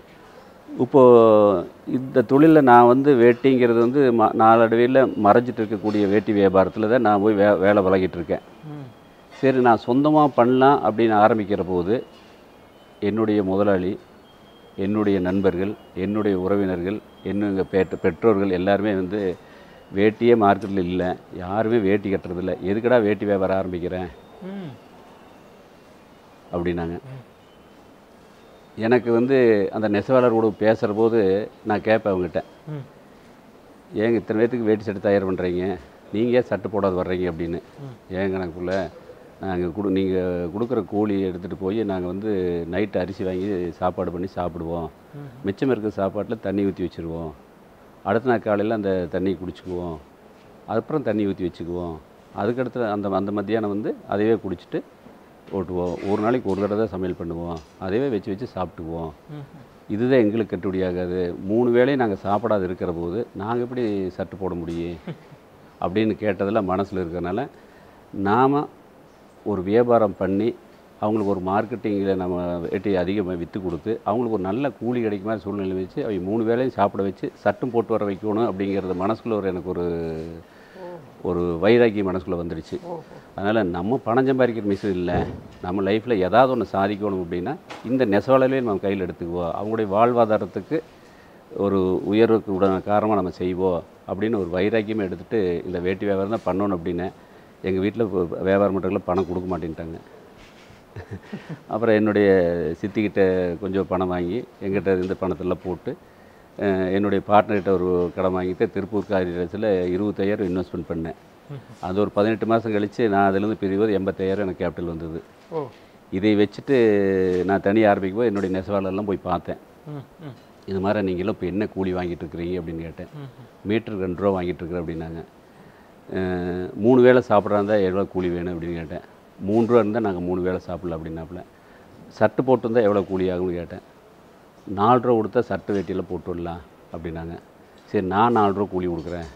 இப்போது இந்த தொழிலில் நான் வந்து வேட்டிங்கிறது வந்து ம நாளடைவில் மறைஞ்சிட்டு இருக்கக்கூடிய வேட்டி வியாபாரத்தில் தான் நான் போய் வே வேலை பழகிட்டு இருக்கேன் ம் சரி நான் சொந்தமாக பண்ணலாம் அப்படின்னு ஆரம்பிக்கிற போது என்னுடைய முதலாளி என்னுடைய நண்பர்கள் என்னுடைய உறவினர்கள் என்னங்க பெற்ற பெற்றோர்கள் எல்லாருமே வந்து வேட்டியே மார்க்கெட்டில் இல்லை யாருமே வேட்டி கட்டுறதில்ல எதுக்குடா வேட்டி வியாபாரம் ஆரம்பிக்கிறேன் ம் அப்படின்னாங்க எனக்கு வந்து அந்த நெசவாளர் கூட பேசுகிற போது நான் கேட்பேன் அவங்ககிட்ட ம் ஏங்க இத்தனை பேத்துக்கு வேட்டி சட்டை தயார் பண்ணுறீங்க நீங்கள் ஏன் சட்டை போடாத வர்றீங்க அப்படின்னு ஏங்க எனக்குள்ள நாங்கள் கொடு நீங்கள் கொடுக்குற கூலி எடுத்துகிட்டு போய் நாங்கள் வந்து நைட்டு அரிசி வாங்கி சாப்பாடு பண்ணி சாப்பிடுவோம் மிச்சம் இருக்கிற சாப்பாட்டில் தண்ணி ஊற்றி வச்சுருவோம் அடுத்த நாள் காலையில் அந்த தண்ணி குடிச்சுக்குவோம் அதுக்கப்புறம் தண்ணி ஊற்றி வச்சுக்குவோம் அதுக்கடுத்து அந்த அந்த மத்தியானம் வந்து அதையே குடிச்சிட்டு ஓட்டுவோம் ஒரு நாளைக்கு ஒரு தடவை தான் சமையல் பண்ணுவோம் அதையே வச்சு வச்சு சாப்பிட்டுக்குவோம் ம் இதுதான் எங்களுக்கு கட்டுப்படியாகாது மூணு வேளையும் நாங்கள் சாப்பிடாத இருக்கிற போது நாங்கள் எப்படி சட்டு போட முடியும் அப்படின்னு கேட்டதில் மனசில் இருக்கிறனால நாம் ஒரு வியாபாரம் பண்ணி அவங்களுக்கு ஒரு மார்க்கெட்டிங்கில் நம்ம வேட்டி அதிகமாக விற்று கொடுத்து அவங்களுக்கு ஒரு நல்ல கூலி கிடைக்க மாதிரி சூழ்நிலை வச்சு அவங்க மூணு வேளையும் சாப்பிட வச்சு சட்டும் போட்டு வர வைக்கணும் அப்படிங்கிறது மனசுக்குள்ள ஒரு எனக்கு ஒரு ஒரு வைராக்கிய மனசுக்குள்ளே வந்துடுச்சு அதனால் நம்ம பணம் சம்பாதிக்கிற மிஷின் இல்லை நம்ம லைஃப்பில் ஏதாவது ஒன்று சாதிக்கணும் அப்படின்னா இந்த நெசவாளர்களே நம்ம கையில் எடுத்துக்குவோம் அவங்களுடைய வாழ்வாதாரத்துக்கு ஒரு உயர்வுக்கு உடான காரணமாக நம்ம செய்வோம் அப்படின்னு ஒரு வைராக்கியமே எடுத்துகிட்டு இந்த வேட்டி வியாபாரம் தான் பண்ணணும் அப்படின்னு எங்கள் வீட்டில் வியாபாரம் பண்ணுறதுல பணம் கொடுக்க மாட்டேன்ட்டாங்க அப்புறம் என்னுடைய சித்திக்கிட்ட கொஞ்சம் பணம் வாங்கி எங்கிட்ட இந்த பணத்தெல்லாம் போட்டு அஹ், என்னுடைய பார்ட்னர்கிட்ட ஒரு கடன் வாங்கிட்டு திருப்பூர் காரியத்தில் இருபத்தாயிரம் இன்வெஸ்ட்மெண்ட் பண்ணேன் அது ஒரு பதினெட்டு மாதம் கழித்து நான் அதுலேருந்து பிரிவது எண்பத்தாயிரம் எனக்கு கேபிட்டல் வந்தது ஓ இதை வச்சுட்டு நான் தனி ஆரம்பிக்கும் போது என்னுடைய நெசவாளர்லாம் போய் பார்த்தேன் ம் ம் இது மாதிரி நீங்களும் இப்போ என்ன கூலி வாங்கிட்டு இருக்கிறீங்க அப்படின்னு கேட்டேன் ம் மீட்டருக்கு ரெண்டு ரூபா வாங்கிட்டு இருக்கிறேன் அப்படின்னாங்க அஹ், மூணு வேளை சாப்பிட்றா இருந்தால் எவ்வளோ கூலி வேணும் அப்படின்னு கேட்டேன் மூணு ரூபா இருந்தால் நாங்கள் மூணு வேளை சாப்பிடல அப்படின்னாப்புல சட்டு போட்டு இருந்தால் எவ்வளோ கூலி ஆகும்னு கேட்டேன் நாலு ரூபா கொடுத்தா சட்டு வேட்டியில் போட்டு விடலாம் அப்படின்னாங்க சரி நான் நாலு ரூபா கூலி கொடுக்குறேன்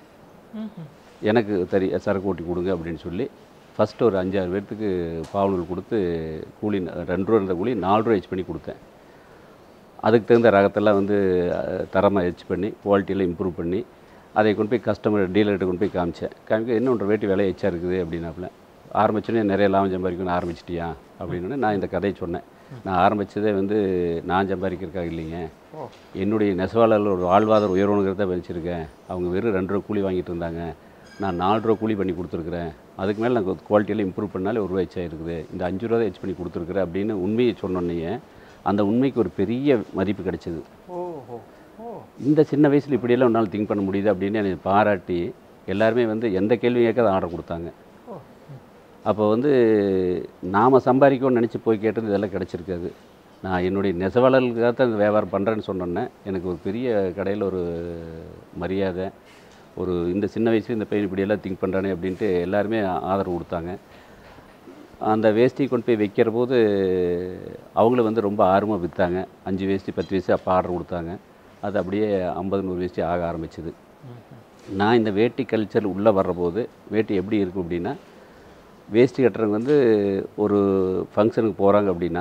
எனக்கு சரி சரக்கு ஓட்டி கொடுங்க அப்படின்னு சொல்லி ஃபஸ்ட்டு ஒரு அஞ்சாறு பேர்த்துக்கு பாவனூல் கொடுத்து கூலி ரெண்டு ரூபா இருந்த கூலி நாலு ரூபா ஹெச் பண்ணி கொடுத்தேன் அதுக்கு தகுந்த ரகத்தெல்லாம் வந்து தரமாக ஹெச் பண்ணி குவாலிட்டியெல்லாம் இம்ப்ரூவ் பண்ணி அதை கொண்டு போய் கஸ்டமர் டீலர்கிட்ட கொண்டு போய் காமிச்சேன் காமிக்க என்ன ஒன்று வேட்டி விலை எச்சா இருக்குது அப்படின்னாப்புல ஆரம்பிச்சோடனே நிறைய லாபம் சம்பாதிக்கணும்னு ஆரம்பிச்சிட்டியா அப்படின்னு நான் இந்த கதையை சொன்னேன் நான் ஆரம்பித்ததே வந்து நான் சம்பாதிக்கிறதுக்காக இல்லைங்க ஓ என்னுடைய நெசவாளர்கள் ஒரு வாழ்வாதார உயர்வுங்கிறத வச்சுருக்கேன் அவங்க வெறும் ரெண்டு ரூபா கூலி வாங்கிட்டு இருந்தாங்க நான் நாலு ரூபா கூலி பண்ணி கொடுத்துருக்குறேன் அதுக்கு மேலே நான் குவாலிட்டியெல்லாம் இம்ப்ரூவ் பண்ணாலே ஒரு ரூபா எச்சா இருக்குது இந்த அஞ்சு ரூபா தான் ஹெச் பண்ணி கொடுத்துருக்குறேன் அப்படின்னு உண்மையை சொன்னோன்னே அந்த உண்மைக்கு ஒரு பெரிய மதிப்பு கிடைச்சது ஓஹோ ஓ இந்த சின்ன வயசில் இப்படியெல்லாம் உன்னால் திங்க் பண்ண முடியுது அப்படின்னு என்னை பாராட்டி எல்லாருமே வந்து எந்த கேள்வி கேட்காத ஆர்டர் கொடுத்தாங்க ஓ அப்போ வந்து நாம் சம்பாதிக்கணும்னு நினச்சி போய் கேட்டது இதெல்லாம் கிடச்சிருக்காது நான் என்னுடைய நெசவாளர்களுக்காக தான் இந்த வியாபாரம் பண்ணுறேன்னு சொன்னோன்னே எனக்கு ஒரு பெரிய கடையில் ஒரு மரியாதை ஒரு இந்த சின்ன வயசுல இந்த பையன் இப்படியெல்லாம் திங்க் பண்ணுறானே அப்படின்ட்டு எல்லாருமே ஆதரவு கொடுத்தாங்க அந்த வேஷ்டி கொண்டு போய் வைக்கிற போது அவங்களும் வந்து ரொம்ப ஆர்வமாக விற்றாங்க அஞ்சு வேஷ்டி பத்து வேஷ்டி அப்போ ஆர்டர் கொடுத்தாங்க அது அப்படியே ஐம்பது நூறு வேஷ்டி ஆக ஆரம்பிச்சது நான் இந்த வேட்டி கல்ச்சர் உள்ளே வர்றபோது வேட்டி எப்படி இருக்கும் அப்படின்னா வேஷ்டி கட்டுறவங்க வந்து ஒரு ஃபங்க்ஷனுக்கு போகிறாங்க அப்படின்னா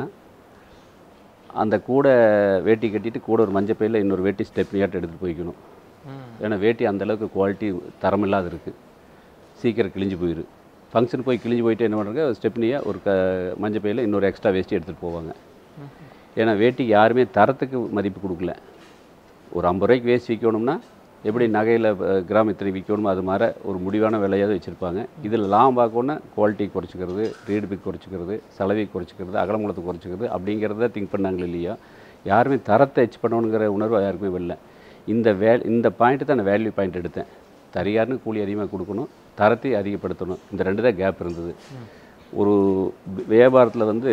அந்த கூட வேட்டி கட்டிட்டு கூட ஒரு மஞ்சள் பையில் இன்னொரு வேட்டி ஸ்டெப்னியாட்டு எடுத்துகிட்டு போய்க்கணும் ம் ஏன்னா வேட்டி அந்த அளவுக்கு குவாலிட்டி தரமில்லாத இருக்குது சீக்கிரம் கிழிஞ்சு போயிரு ஃபங்க்ஷன் போய் கிழிஞ்சு போயிட்டு என்ன பண்ணுறாங்க ஸ்டெப்னியாக ஒரு க மஞ்சள் பையில் இன்னொரு எக்ஸ்ட்ரா வேஷ்டி எடுத்துகிட்டு போவாங்க ஏன்னா வேட்டிக்கு யாருமே தரத்துக்கு மதிப்பு கொடுக்கல ஒரு ஐம்பது ரூபாய்க்கு வேஸ்ட் விற்கணும்னா எப்படி நகையில் கிராம் இத்தனை விற்கணுமோ அது மாதிரி ஒரு முடிவான விலையாவது வச்சுருப்பாங்க இதில் லாபம் பார்க்கணுன்னா குவாலிட்டி குறைச்சிக்கிறது ரீடுபிக் குறைச்சிக்கிறது செலவை குறைச்சிக்கிறது அகலமுளத்தை குறைச்சிக்கிறது அப்படிங்கிறத திங்க் பண்ணாங்களே இல்லையா யாருமே தரத்தை எச் பண்ணணுங்கிற உணர்வு யாருக்குமே வரல இந்த வே இந்த பாயிண்ட்டு தான் நான் வேல்யூ பாயிண்ட் எடுத்தேன் தரியார்னு கூலி அதிகமாக கொடுக்கணும் தரத்தை அதிகப்படுத்தணும் இந்த ரெண்டு தான் கேப் இருந்தது ஒரு வியாபாரத்தில் வந்து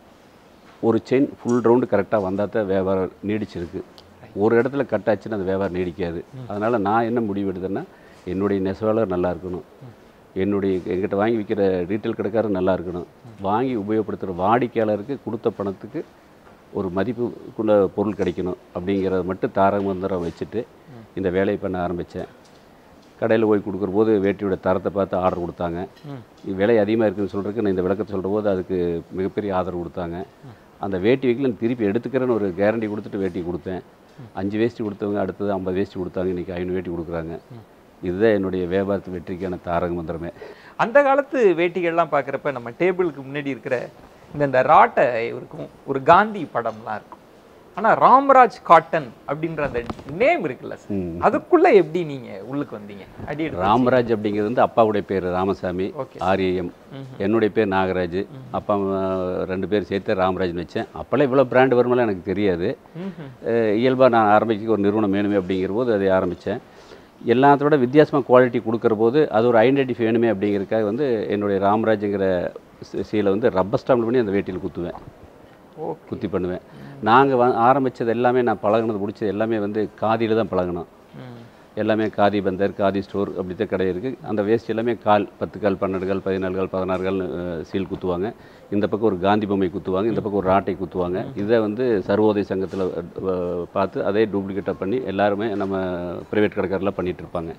ஒரு செயின் ஃபுல் ரவுண்டு கரெக்டாக வந்தால் தான் வியாபாரம் நீடிச்சிருக்கு ஒரு இடத்துல கட் ஆச்சுன்னா அந்த வியாபாரம் நீடிக்காது அதனால் நான் என்ன முடிவு எடுத்தேன்னா என்னுடைய நெசவாளர் நல்லா இருக்கணும் என்னுடைய எங்கிட்ட வாங்கி விற்கிற ரீட்டைல் கடைக்காரர் நல்லா இருக்கணும் வாங்கி உபயோகப்படுத்துகிற வாடிக்கையாளருக்கு கொடுத்த பணத்துக்கு ஒரு மதிப்புக்குள்ள பொருள் கிடைக்கணும் அப்படிங்கிறத மட்டும் தாரமந்திரம் வச்சுட்டு இந்த வேலையை பண்ண ஆரம்பித்தேன் கடையில் போய் கொடுக்குற போது வேட்டியோட தரத்தை பார்த்து ஆர்டர் கொடுத்தாங்க இது விலை அதிகமாக இருக்குன்னு சொல்கிறதுக்கு நான் இந்த விளக்கத்தை சொல்கிற போது அதுக்கு மிகப்பெரிய ஆதரவு கொடுத்தாங்க அந்த வேட்டி வைக்கல திருப்பி எடுத்துக்கிறேன்னு ஒரு கேரண்டி கொடுத்துட்டு வேட்டி கொடுத்தேன் அஞ்சு வேஷ்டி கொடுத்தவங்க அடுத்தது ஐம்பது வேஷ்டி கொடுத்தாங்க இன்றைக்கி ஐநூறு வேட்டி கொடுக்குறாங்க இதுதான் என்னுடைய வியாபாரத்து வெற்றிக்கான தாரக மந்திரமே அந்த காலத்து வேட்டிகள்லாம் பார்க்குறப்ப நம்ம டேபிளுக்கு முன்னாடி இருக்கிற இந்த இந்த ராட்டை இருக்கும் ஒரு காந்தி படம்லாம் இருக்கும் ஆனா ராம்ராஜ் காட்டன் அப்படின்ற அந்த நேம் இருக்குல்ல சார் ம். அதுக்குள்ள எப்படி நீங்க உள்ளுக்கு வந்தீங்க அடி எடுத்து ராமராஜ் அப்படிங்கிறது வந்து அப்பாவுடைய பேர் ராமசாமி Okay. ஆரியம் என்னுடைய பேர் நாகராஜ் அப்பா அம்மா ரெண்டு பேர் சேர்த்து ராமராஜ்னு வச்சேன் அப்போல்லாம் இவ்வளோ பிராண்ட் வருமெல்லாம் எனக்கு தெரியாது ம்ஹும். இயல்பாக நான் ஆரம்பிக்க ஒரு நிறுவனம் வேணுமே அப்படிங்கிற போது அதை ஆரம்பித்தேன் எல்லாத்தோட வித்தியாசமாக குவாலிட்டி கொடுக்குற போது அது ஒரு ஐடென்டிஃபை வேணுமே அப்படிங்கிறதுக்காக வந்து என்னுடைய ராமராஜுங்கிற சீலை வந்து ரப்பர் ஸ்டாம்பிள் பண்ணி அந்த வேட்டியில் குத்துவேன் ஓகே குத்தி பண்ணுவேன் நாங்கள் வ ஆரம்பித்தது எல்லாமே நான் பழகுனது பிடிச்சது எல்லாமே வந்து காதியில் தான் பழகினோம் ம். எல்லாமே காதி பந்தர் காதி ஸ்டோர் அப்படி தான் கடை இருக்குது அந்த வேஸ்ட் எல்லாமே கால் பத்து கால் பன்னெண்டு கால் பதினாலு கால் பதினாறு கால் அஹ், சீல் குத்துவாங்க இந்த பக்கம் ஒரு காந்தி பொம்மை குத்துவாங்க இந்த பக்கம் ஒரு ராட்டை குத்துவாங்க இதை வந்து சர்வோதய சங்கத்தில் பார்த்து அதே டூப்ளிகேட்டாக பண்ணி எல்லாருமே நம்ம ப்ரைவேட் கடைக்காரெலாம் பண்ணிகிட்டு இருப்பாங்க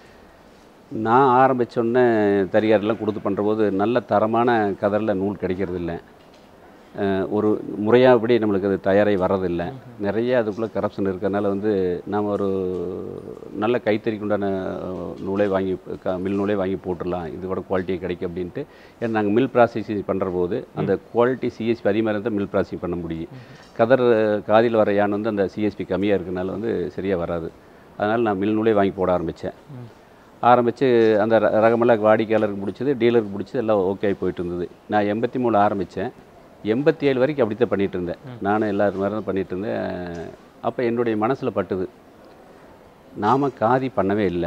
நான் ஆரம்பித்தோடனே தரிகாரெல்லாம் கொடுத்து பண்ணுறபோது நல்ல தரமான கதரில் நூல் கிடைக்கிறது இல்லை அஹ் ஒரு முறையாகப்படி நம்மளுக்கு அது தயாராகி வர்றதில்லை நிறைய அதுக்குள்ளே கரப்ஷன் இருக்கிறதுனால வந்து நாம் ஒரு நல்ல கைத்தறிக்கு உண்டான அஹ், நூலை வாங்கி க மில் நூலை வாங்கி போட்டுடலாம் இது கூட குவாலிட்டி கிடைக்கும் அப்படின்ட்டு ஏன்னா நாங்கள் மில் ப்ராசஸிங் பண்ணுற போது அந்த குவாலிட்டி சிஎஸ்பி அதிகமாக இருந்தால் மில் ப்ராசஸிங் பண்ண முடியும் கதர் காதில் வர யான் வந்து அந்த சிஎஸ்பி கம்மியாக இருக்கனால வந்து சரியாக வராது அதனால் நான் மில் நூலே வாங்கி போட ஆரம்பித்தேன் ஆரம்பித்து அந்த ர- ரகமெல்லாம் வாடிக்கையாளருக்கு பிடிச்சது டீலருக்கு பிடிச்சது எல்லாம் ஓகே ஆகி போயிட்டு இருந்தது நான் எண்பத்தி மூணு ஆரம்பித்தேன் எண்பத்தி ஏழு வரைக்கும் அப்படி தான் பண்ணிகிட்டு இருந்தேன் நானும் எல்லாரும் மாதிரி தான் பண்ணிகிட்டு இருந்தேன் அப்போ என்னுடைய மனசில் பட்டுது நாம் காதி பண்ணவே இல்லை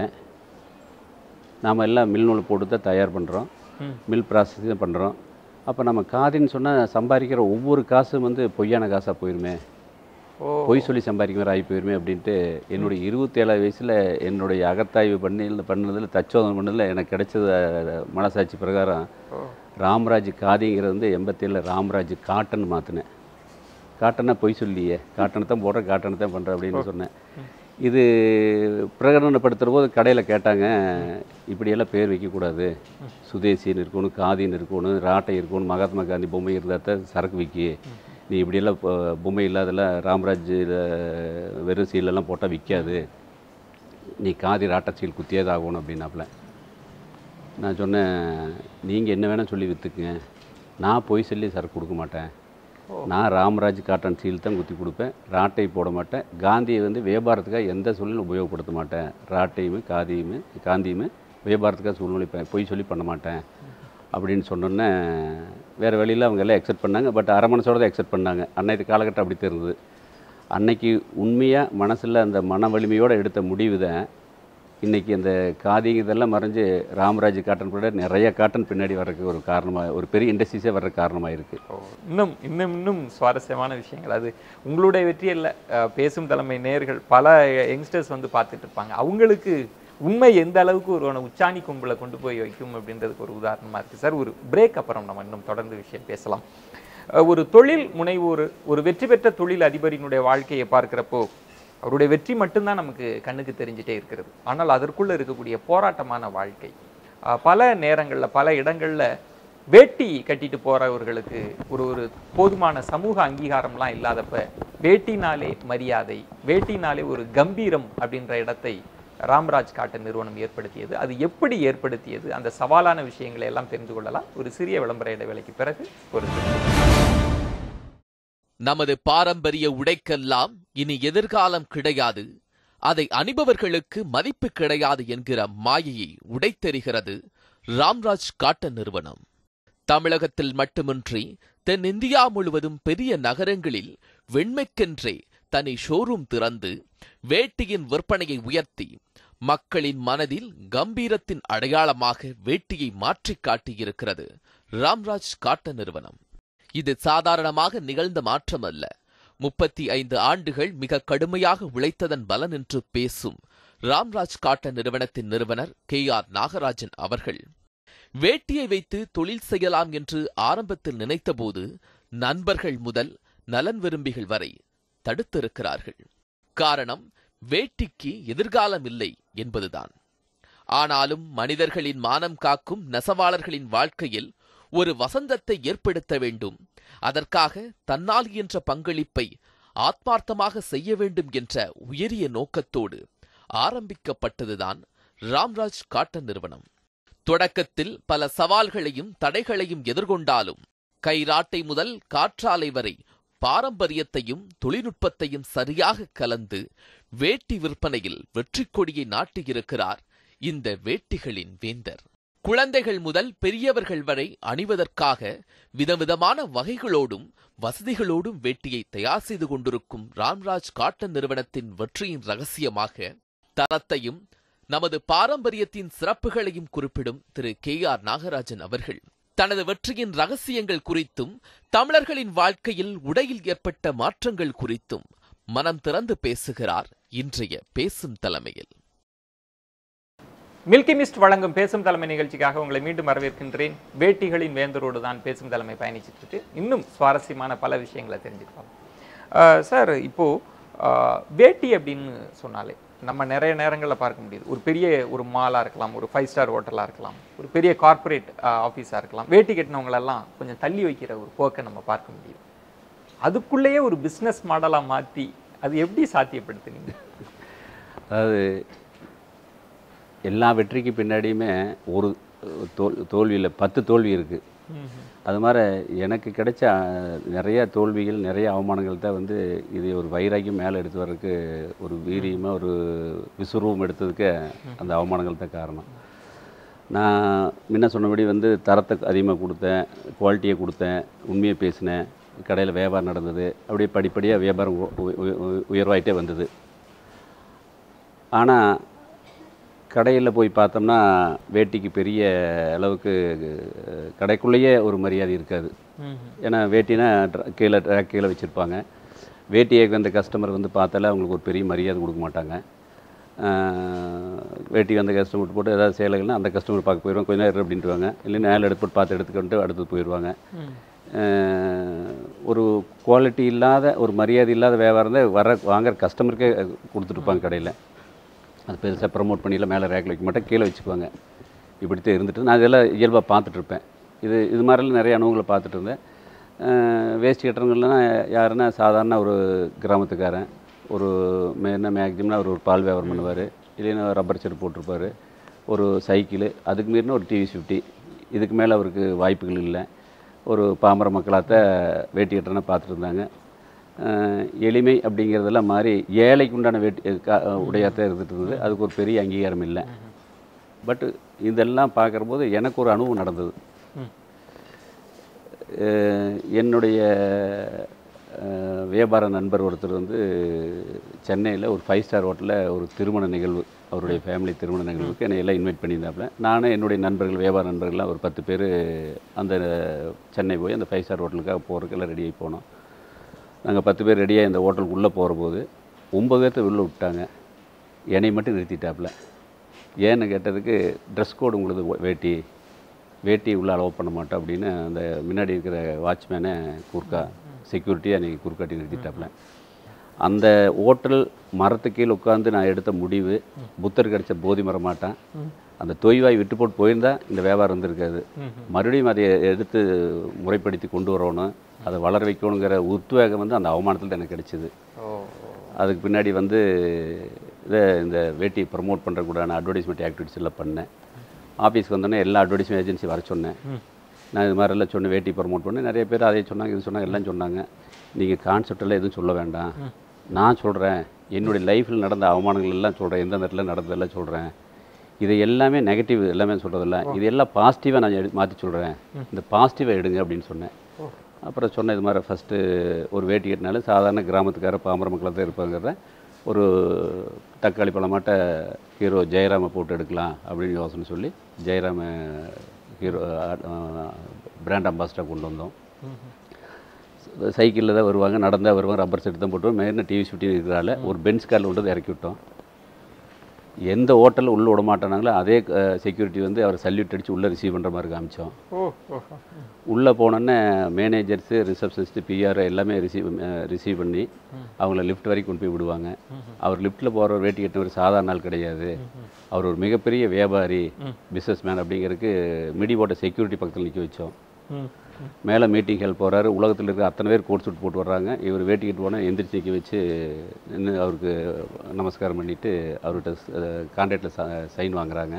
நாம் எல்லாம் மில் நூல் போட்டு தான் தயார் பண்ணுறோம் ம். மில் ப்ராசஸிங் தான் பண்ணுறோம் அப்போ நம்ம காதின்னு சொன்னால் சம்பாதிக்கிற ஒவ்வொரு காசும் வந்து பொய்யான காசாக போயிருமே ஓ பொய் சொல்லி சம்பாதிக்கிற மாதிரி ஆகி போயிருமே அப்படின்ட்டு என்னுடைய இருபத்தேழாவது வயசில் என்னுடைய அகத்தாய்வு பண்ணி பண்ணதில் தச்சோதனை பண்ணதில் எனக்கு கிடைச்சது அஹ், மனசாட்சி பிரகாரம் ஓ ராம்ராஜ் காதிங்கிறது வந்து எண்பத்தேழில் ராம்ராஜ் காட்டன் மாற்றினேன் காட்டனா பொய் சொல்லியே காட்டனை தான் போடுறேன் காட்டனை தான் பண்ணுறேன் அப்படின்னு சொன்னேன் இது பிரகடனப்படுத்துகிற போது கடையில் கேட்டாங்க இப்படியெல்லாம் பேர் வைக்கக்கூடாது சுதேசின்னு இருக்கணும் காதின்னு இருக்கணும் ராட்டை இருக்கணும் மகாத்மா காந்தி பொம்மை இருந்தால் தான் சரக்கு விற்கி நீ இப்படியெல்லாம் பொ- பொம்மை இல்லாதெல்லாம் ராம்ராஜ் வெறும் சீலெல்லாம் போட்டால் விற்காது நீ காதி ராட்டை சீல் குத்தியே தான் ஆகணும் அப்படின்னாப்புல நான் சொன்னேன் நீங்கள் என்ன வேணால் சொல்லி விற்றுக்குங்க நான் போய் சொல்லி சரக்கு கொடுக்க மாட்டேன் நான் ராமராஜ் காட்டன் சீல் தான் குத்தி கொடுப்பேன் ராட்டை போட மாட்டேன் காந்தியை வந்து வியாபாரத்துக்காக எந்த சூழ்நிலையும் உபயோகப்படுத்த மாட்டேன் ராட்டையுமே காதியுமே காந்தியுமே வியாபாரத்துக்காக சூழ்நிலை ப- பொய் சொல்லி பண்ண மாட்டேன் அப்படின்னு சொன்னோன்னே வேறு வழியில் அவங்க எல்லாம் எக்ஸெப்ட் பண்ணாங்க பட் அரை மனசோட தான் எக்ஸெப்ட் பண்ணாங்க அன்னைக்கு காலகட்டம் அப்படி தெரிஞ்சது அன்னைக்கு உண்மையாக மனசில் அந்த மன வலிமையோடு எடுத்த முடிவு தான் இன்றைக்கி அந்த காதி இதெல்லாம் மறைஞ்சு ராமராஜ் காட்டன் கூட நிறைய காட்டன் பின்னாடி வர்றதுக்கு ஒரு காரணமாக ஒரு பெரிய இண்டஸ்ட்ரீஸே வர்ற காரணமாக இருக்குது ஓ, இன்னும் இன்னும் இன்னும் சுவாரஸ்யமான விஷயங்கள் அது உங்களுடைய வெற்றி அல்ல அஹ், பேசும் தலைமை நேர்கள் பல யங்ஸ்டர்ஸ் வந்து பார்த்துட்டு இருப்பாங்க அவங்களுக்கு உண்மை எந்த அளவுக்கு ஒரு உச்சாணி கொம்புல கொண்டு போய் வைக்கும் அப்படின்றதுக்கு ஒரு உதாரணமா இருக்கு சார் ஒரு பிரேக் அப்புறம் நம்ம இன்னும் தொடர்ந்து விஷயம் பேசலாம் அஹ், ஒரு தொழில் முனைவோர் ஒரு வெற்றி பெற்ற தொழில் அதிபரினுடைய வாழ்க்கையை பார்க்கிறப்போ அவருடைய வெற்றி மட்டும்தான் நமக்கு கண்ணுக்கு தெரிஞ்சிட்டே இருக்கிறது ஆனால் அதற்குள்ள இருக்கக்கூடிய போராட்டமான வாழ்க்கை அஹ், பல நேரங்கள்ல பல இடங்கள்ல வேட்டி கட்டிட்டு போறவர்களுக்கு ஒரு ஒரு போதுமான சமூக அங்கீகாரம்லாம் இல்லாதப்ப வேட்டினாலே மரியாதை வேட்டினாலே ஒரு கம்பீரம் அப்படின்ற இடத்தை ராம்ராஜ் காட்டன் நிறுவனம் ஏற்படுத்தியது அது எப்படி ஏற்படுத்தியது அந்த சவாலான விஷயங்களை எல்லாம் தெரிந்து கொள்ளலாம் ஒரு சிறிய விளம்பர இடைவேளைக்கு பிறகு ஒரு நமது பாரம்பரிய உடைக்கெல்லாம் இனி எதிர்காலம் கிடையாது அதை அணிபவர்களுக்கு மதிப்பு கிடையாது என்கிற மாயையை உடைத்தெறிகிறது ராம்ராஜ் காட்டன் நிறுவனம் தமிழகத்தில் மட்டுமின்றி தென்னிந்தியா முழுவதும் பெரிய நகரங்களில் வெண்மைக்கென்றே தனி ஷோரூம் திறந்து வேட்டியின் விற்பனையை உயர்த்தி மக்களின் மனதில் கம்பீரத்தின் அடையாளமாக வேட்டியை மாற்றிக் காட்டியிருக்கிறது ராம்ராஜ் காட்டன் நிறுவனம் இது சாதாரணமாக நிகழ்ந்த மாற்றம் அல்ல முப்பத்தி ஐந்து ஆண்டுகள் மிக கடுமையாக உழைத்ததன் பலன் என்று பேசும் ராம்ராஜ் காட்டன் நிறுவனத்தின் நிறுவனர் கே ஆர் நாகராஜன் அவர்கள் வேட்டியை வைத்து தொழில் செய்யலாம் என்று ஆரம்பத்தில் நினைத்தபோது நண்பர்கள் முதல் நலன் விரும்பிகள் வரை தடுத்திருக்கிறார்கள் காரணம் வேட்டிக்கு எதிர்காலம் இல்லை என்பதுதான் ஆனாலும் மனிதர்களின் மானம் காக்கும் நெசவாளர்களின் வாழ்க்கையில் ஒரு வசந்தத்தை ஏற்படுத்த வேண்டும் அதற்காக தன்னால் என்ற பங்களிப்பை ஆத்மார்த்தமாக செய்ய வேண்டும் என்ற உயரிய நோக்கத்தோடு ஆரம்பிக்கப்பட்டதுதான் ராம்ராஜ் காட்டன் நிறுவனம் தொடக்கத்தில் பல சவால்களையும் தடைகளையும் எதிர்கொண்டாலும் கைராட்டை முதல் காற்றாலை வரை பாரம்பரியத்தையும் தொழில்நுட்பத்தையும் சரியாக கலந்து வேட்டி விற்பனையில் வெற்றிக் கொடியை நாட்டியிருக்கிறார் இந்த வேட்டிகளின் வேந்தர் குழந்தைகள் முதல் பெரியவர்கள் வரை அணிவதற்காக விதவிதமான வகைகளோடும் வசதிகளோடும் வேட்டியை தயார் செய்து கொண்டிருக்கும் ராம்ராஜ் காட்டன் நிறுவனத்தின் வெற்றியின் ரகசியமாக தரத்தையும் நமது பாரம்பரியத்தின் சிறப்புகளையும் குறிப்பிடும் திரு கே ஆர் நாகராஜன் அவர்கள் தனது வெற்றியின் ரகசியங்கள் குறித்தும் தமிழர்களின் வாழ்க்கையில் உடையில் ஏற்பட்ட மாற்றங்கள் குறித்தும் மனம் திறந்து பேசுகிறார் இன்றைய பேசும் தலைமையில் மில்கி மிஸ்ட் வழங்கும் பேசும் தலைமை நிகழ்ச்சிக்காக உங்களை மீண்டும் வரவேற்கின்றேன் வேட்டிகளின் வேந்தரோடு தான் பேசும் தலைமை பயணிச்சிட்டு இருக்கு இன்னும் சுவாரஸ்யமான பல விஷயங்களை தெரிஞ்சுக்கலாம் அஹ் சார் இப்போ அஹ், வேட்டி அப்படின்னு சொன்னாலே நம்ம நிறைய நேரங்களில் பார்க்க முடியுது ஒரு பெரிய ஒரு மாலாக இருக்கலாம் ஒரு ஃபைவ் ஸ்டார் ஹோட்டலாக இருக்கலாம் ஒரு பெரிய கார்ப்பரேட் ஆஃபீஸாக இருக்கலாம் வேட்டி கட்டினவங்களெல்லாம் கொஞ்சம் தள்ளி வைக்கிற ஒரு போக்கை நம்ம பார்க்க முடியுது அதுக்குள்ளேயே ஒரு பிஸ்னஸ் மாடலாக மாற்றி அது எப்படி சாத்தியப்படுத்துனீங்க அதாவது எல்லா வெற்றிக்கு பின்னாடியுமே ஒரு தோல் தோல்வியில் பத்து தோல்வி இருக்குது அது மாதிரி எனக்கு கிடைச்ச அஹ், நிறைய தோல்விகள் நிறைய அவமானங்கள் தான் வந்து இது ஒரு வைராக்கியம் மேலே எடுத்து வர்றதுக்கு ஒரு வீரியமாக ஒரு விசுரூபம் எடுத்ததுக்கு அந்த அவமானங்கள் தான் காரணம் நான் முன்ன சொன்னபடி வந்து தரத்தை அதிகமாக கொடுத்தேன் குவாலிட்டியை கொடுத்தேன் உண்மையை பேசினேன் கடையில் வியாபாரம் நடந்தது அப்படியே படிப்படியாக வியாபாரம் உ- உ- உ- உயர்வாயிட்டே வந்தது ஆனால் கடையில் போய் பார்த்தோம்னா வேட்டிக்கு பெரிய அளவுக்கு அஹ், கடைக்குள்ளேயே ஒரு மரியாதை இருக்காது ஏன்னா வேட்டினா dra- கீழே rack கீழே வச்சுருப்பாங்க வேட்டியை வந்த கஸ்டமர் வந்து பார்த்தாலே அவங்களுக்கு ஒரு பெரிய மரியாதை கொடுக்க மாட்டாங்க அஹ், வேட்டி வந்த கஸ்டமர் போட்டு ஏதாவது சேலைகள்னா அந்த கஸ்டமர் பார்க்க போயிடுவாங்க கொஞ்ச நேரம் அப்படின்ட்டுவாங்க இல்லைன்னா நேரில் எடுத்து போட்டு பார்த்து எடுத்துக்கிட்டு அடுத்து போயிடுவாங்க அஹ், ஒரு குவாலிட்டி இல்லாத ஒரு மரியாதை இல்லாத வியாபாரம் தான் வர வாங்குற கஸ்டமருக்கே கொடுத்துட்ருப்பாங்க கடையில் அது பெருசாக ப்ரமோட் பண்ணியில் மேலே ரேக்கில் வைக்க மாட்டேன் கீழே வச்சுக்குவாங்க இப்படித்தான் இருந்துட்டு நான் இதெல்லாம் இயல்பாக பார்த்துட்ருப்பேன் இது இது மாதிரிலாம் நிறைய அனுபவங்களை பார்த்துட்டு இருந்தேன் அஹ் வேஷ்டி கட்டுறவங்கலாம் யாருன்னா சாதாரண ஒரு கிராமத்துக்காரன் ஒரு மே- என்ன மேக்சிமம்னா அவர் ஒரு பால் வியாபாரம் பண்ணுவார் இல்லைன்னா ரப்பர் செருப்பு போட்டிருப்பார் ஒரு சைக்கிள் அதுக்கு மீறின ஒரு டிவி ஃபிஃப்டி இதுக்கு மேலே அவருக்கு வாய்ப்புகள் இல்லை ஒரு பாமர மக்களாத்த வேட்டி கட்டுறனா பார்த்துட்டு இருந்தாங்க அஹ் எளிமை அப்படிங்கிறதெல்லாம் மாறி ஏழைக்கு உண்டான வேட்டி க- உடையாத்தான் இருந்துட்டு இருந்தது அதுக்கு ஒரு பெரிய அங்கீகாரம் இல்லை பட் இதெல்லாம் பார்க்குறபோது எனக்கு ஒரு அனுபவம் நடந்தது அஹ், என்னுடைய அஹ், வியாபார நண்பர் ஒருத்தர் வந்து சென்னையில் ஒரு ஃபைவ் ஸ்டார் ஹோட்டலில் ஒரு திருமண நிகழ்வு அவருடைய ஃபேமிலி திருமண நிகழ்வுக்கு என்னை எல்லாம் இன்வைட் பண்ணியிருந்தாப்புல நானும் என்னுடைய நண்பர்கள் வியாபார நண்பர்கள்லாம் ஒரு பத்து பேர் அந்த சென்னை போய் அந்த ஃபைவ் ஸ்டார் ஹோட்டலுக்காக போகிறதுக்கெல்லாம் ரெடி ஆகி போனோம் நாங்கள் பத்து பேர் ரெடியாக இந்த ஹோட்டலுக்கு உள்ளே போகிற போது ஒம்பது பேர்த்த உள்ளே விட்டாங்க என்னை மட்டும் நிறுத்திட்டாப்புல ஏன்னு கேட்டதுக்கு ட்ரெஸ் கோடு உங்களுது வேட்டி வேட்டி உள்ளே அலோவ் பண்ண மாட்டோம் அப்படின்னு அந்த முன்னாடி இருக்கிற வாட்ச்மேனை குறுக்கா செக்யூரிட்டியாக அன்றைக்கி குறுக்காட்டி நிறுத்திட்டாப்புல அந்த ஹோட்டல் மரத்து கீழே உட்காந்து நான் எடுத்த முடிவு புத்தர் கிடைச்ச போதி மரம் மாட்டான் அந்த தொய்வாய் விட்டு போட்டு போயிருந்தா இந்த வியாபாரம் இருந்திருக்காது மறுபடியும் அதை எடுத்து முறைப்படுத்தி கொண்டு வரணும் அதை வளர வைக்கணுங்கிற உத்வேகம் வந்து அந்த அவமானத்தில் தான் எனக்கு கிடைச்சிது ஓ அதுக்கு பின்னாடி வந்து இதை இந்த வேட்டி ப்ரமோட் பண்ணுறக்கூடான அட்வர்டைஸ்மெண்ட் ஆக்டிவிட்டிஸ் எல்லாம் பண்ணேன் ஆஃபீஸ்க்கு வந்தோடனே எல்லா அட்வர்டைஸ்மெண்ட் ஏஜென்சி வர சொன்னேன் நான் இது மாதிரிலாம் சொன்னேன் வேட்டி ப்ரமோட் பண்ணேன் நிறைய பேர் அதை சொன்னாங்க இது சொன்னாங்க எல்லாம் சொன்னாங்க நீங்கள் கான்செப்ட் எல்லாம் எதுவும் சொல்ல வேண்டாம் நான் சொல்கிறேன் என்னுடைய லைஃப்பில் நடந்த அவமானங்கள் எல்லாம் சொல்கிறேன் எந்தெந்த இடத்துல நடந்ததெல்லாம் சொல்கிறேன் இது எல்லாமே நெகட்டிவ் எல்லாமே சொல்கிறதில்ல இது எல்லாம் பாசிட்டிவாக நான் எடு மாற்றி சொல்கிறேன் இந்த பாசிட்டிவாக எடுங்க அப்படின்னு சொன்னேன் அப்புறம் சொன்ன இது மாதிரி ஃபஸ்ட்டு ஒரு வேட்டி கட்டினால சாதாரண கிராமத்துக்கார பாமர மக்களாக தான் இருப்பாங்கிறத ஒரு தக்காளி பழமாட்ட ஹீரோ ஜெயராமை போட்டு எடுக்கலாம் அப்படின்னு யோசனை சொல்லி ஜெயராம ஹீரோ பிராண்ட் அம்பாஸ்டராக கொண்டு வந்தோம் சைக்கிளில் தான் வருவாங்க நடந்தால் வருவாங்க ரப்பர் செட் தான் போட்டுருவோம் மேலே டிவி சுட்டி இருக்கிறால ஒரு பென்ஸ் காரில் கொண்டு வந்து இறக்கி விட்டோம் எந்த ஹோட்டலில் உள்ளே விட மாட்டேனாங்களோ அதே செக்யூரிட்டி வந்து அவர் சல்யூட் அடித்து உள்ளே ரிசீவ் பண்ணுற மாதிரி காமிச்சோம் ஓ ஓ உள்ளே போனோன்னே மேனேஜர்ஸு ரிசப்ஷனிஸ்ட்டு பிஆர் எல்லாமே ரிசீவ் ரிசீவ் பண்ணி அவங்கள லிஃப்ட் வரைக்கும் கொண்டு போய் விடுவாங்க அவர் லிஃப்ட்டில் போகிற வேட்டி கட்டினவர் சாதாரண ஆள் கிடையாது அவர் ஒரு மிகப்பெரிய வியாபாரி பிஸ்னஸ் மேன் அப்படிங்கிறதுக்கு மிடி போட்ட செக்யூரிட்டி பக்கத்தில் நிற்க வச்சோம் ம் மேலே மீட்டிங் ஹெல்ப் போகிறாரு உலகத்தில் இருக்கிற அத்தனை பேர் கோட் சூட் போட்டு வர்றாங்க இவர் வேட்டி கட்டு போனால் எந்திரிச்சு நிற்க வச்சு நின்று அவருக்கு நமஸ்காரம் பண்ணிவிட்டு அவர்கிட்ட கான்ட்ராக்டில் சைன் வாங்குறாங்க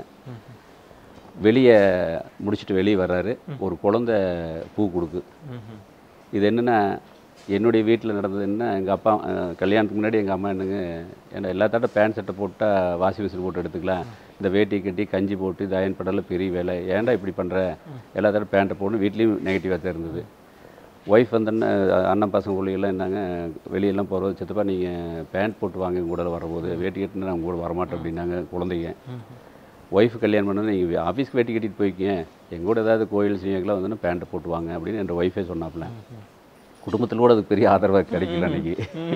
வெளியே முடிச்சுட்டு வெளியே வர்றாரு ஒரு குழந்தை பூ கொடுக்கு ம்ஹும். இது என்னென்னா என்னுடைய வீட்டில் நடந்தது என்ன எங்கள் அப்பா அஹ், கல்யாணத்துக்கு முன்னாடி எங்கள் அம்மா என்னங்க ஏன்னா எல்லாத்தாட்ட பேண்ட் சட்டை போட்டால் வாஷிங் மிஷின் போட்டு எடுத்துக்கலாம் இந்த வேட்டி கட்டி கஞ்சி போட்டு இது அயன் பண்ணல பெரிய வேலை ஏன்டா இப்படி பண்ணுற எல்லாத்தாட்ட பேண்ட்டை போட்டு வீட்லேயும் நெகட்டிவாக தான் இருந்தது ஒய்ஃப் வந்தோடனே அண்ணன் பசங்க பிள்ளைகள்லாம் என்னங்க வெளியெல்லாம் போகிறது சித்தப்பா நீங்கள் பேண்ட் போட்டு வாங்க எங்க கூட வரும்போது வேட்டி கட்டினா நான் உங்க கூட வரமாட்டேன் அப்படின்னாங்க குழந்தைங்க ஒய்ஃப் கல்யாணம் பண்ணணும் நீங்கள் ஆஃபீஸ்க்கு வேட்டி கட்டிட்டு போய்க்கங்க எங்கள் கூட ஏதாவது கோயில் சீனியர்களாக வந்தோன்னா பேண்ட்டை போட்டு வாங்க அப்படின்னு என் ஒய்ஃபே சொன்னாப்புல குடும்பத்தில் கூட அதுக்கு பெரிய ஆதரவாக கிடைக்கல அன்றைக்கி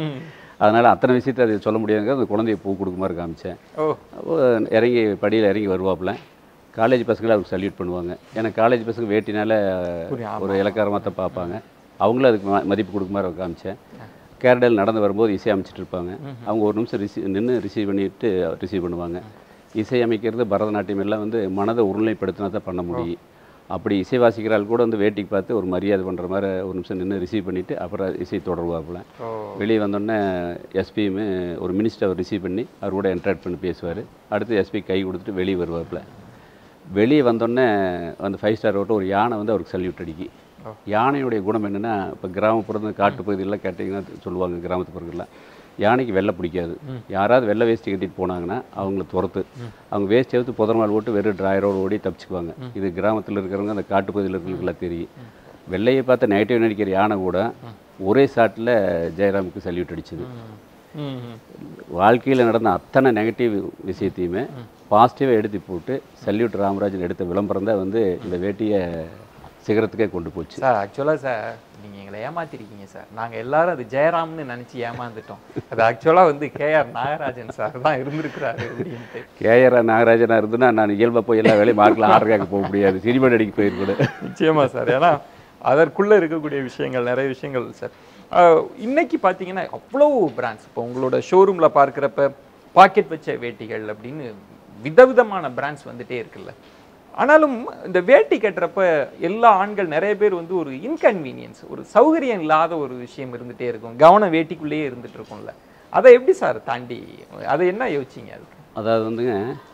அதனால் அத்தனை விஷயத்தை அதை சொல்ல முடியாதுங்க அந்த குழந்தைய பூ கொடுக்க மாதிரி காமிச்சேன் ஓ அப்போ இறங்கி படியில் இறங்கி வருவாப்புல காலேஜ் பசங்களை அவருக்கு சல்யூட் பண்ணுவாங்க ஏன்னா காலேஜ் பசங்க வேட்டினால புரியும், ஆமா. ஒரு இலக்காரமாக தான் பார்ப்பாங்க அவங்களும் அதுக்கு ம- மதிப்பு கொடுக்க மாதிரி காமிச்சேன் கேரடையில் நடந்து வரும்போது இசை அமைச்சிட்டு இருப்பாங்க அவங்க ஒரு நிமிஷம் ரிசீவ் நின்று ரிசீவ் பண்ணிட்டு ரிசீவ் பண்ணுவாங்க இசை அமைக்கிறது பரதநாட்டியம் எல்லாம் வந்து மனதை ஒருநிலைப்படுத்தினா தான் பண்ண முடியும் அப்படி இசை வாசிக்கிறாள் கூட வந்து வேட்டிக்கு பார்த்து ஒரு மரியாதை பண்ணுற மாதிரி ஒரு நிமிஷம் நின்று ரிசீவ் பண்ணிவிட்டு அப்புறம் இசை தொடருவாப்புல ஓ வெளியே வந்தோடனே எஸ்பியுமே ஒரு மினிஸ்டர் அவர் ரிசீவ் பண்ணி அவர் கூட இன்ட்ராக்ட் பண்ணி பேசுவார் அடுத்து எஸ்பி கை கொடுத்துட்டு வெளியே வருவாப்புல வெளியே வந்தோடனே அந்த ஃபைவ் ஸ்டார் ஹோட்டல் ஒரு யானை வந்து அவருக்கு சல்யூட் அடிக்கி ஓ. யானையுடைய குணம் என்னென்னா இப்போ கிராமப்புறம் காட்டு பகுதியெல்லாம் கேட்டிங்கன்னா சொல்லுவாங்க கிராமத்து பகுதியில் யானைக்கு வெள்ளை பிடிக்காது யாராவது வெள்ளை வேஷ்டி கட்டிட்டு போனாங்கன்னா அவங்கள துரத்து அவங்க வேஸ்ட் எடுத்து புதர்மால் போட்டு வெறும் டிராயரோடு ஓடி தப்பிச்சுக்குவாங்க இது கிராமத்தில் இருக்கிறவங்க அந்த காட்டு பகுதியில் இருக்கிறவங்களுக்குலாம் தெரியும் வெள்ளையை பார்த்து நெகட்டிவ் நடிக்கிற யானை கூட ஒரே ஷாட்டில் ஜெயராமுக்கு சல்யூட் அடிச்சுது ம் ம் வாழ்க்கையில் நடந்த அத்தனை நெகட்டிவ் விஷயத்தையுமே பாசிட்டிவாக எடுத்து போட்டு சல்யூட் ராமராஜன் எடுத்த விளம்பரம் தான் வந்து இந்த வேட்டியை சிகரத்துக்கே கொண்டு போச்சு சார் ஆக்சுவலாக சார் நீங்கள் எங்களை ஏமாத்திருக்கீங்க சார் நாங்கள் எல்லாரும் அது ஜெயராம்னு நினச்சி ஏமாந்துட்டோம் அது ஆக்சுவலாக வந்து கேஆர் நாகராஜன் சார் தான் இருந்திருக்கிறாரு அப்படின்ட்டு கேஆர் நாகராஜனாக இருந்துன்னா நான் இயல்பாக போய் எல்லா வேலையும் மார்க்கில் ஆர்டர் கேட்க போக முடியாது சினிமா நடிக்க போயிருக்கூட நிச்சயமா சார் ஏன்னா அதற்குள்ள இருக்கக்கூடிய விஷயங்கள் நிறைய விஷயங்கள் சார் ஆஹ் இன்னைக்கு பார்த்தீங்கன்னா அவ்வளோ பிராண்ட்ஸ் இப்போ உங்களோட ஷோரூம்ல பார்க்குறப்ப பாக்கெட் வச்ச வேட்டிகள் அப்படின்னு விதவிதமான பிராண்ட்ஸ் வந்துட்டே இருக்குல்ல ஆனாலும் இந்த வேட்டி கட்டுறப்ப எல்லா ஆண்கள் நிறைய பேர் வந்து ஒரு இன்கன்வீனியன்ஸ் ஒரு சௌகரியம் இல்லாத ஒரு விஷயம் இருந்துட்டே இருக்கும் கவனம் வேட்டிக்குள்ளேயே இருந்துட்டு இருக்கும்ல அதை எப்படி சார் தாண்டி அதை என்ன யோசிச்சீங்க அதுக்கு அதாவது வந்துங்க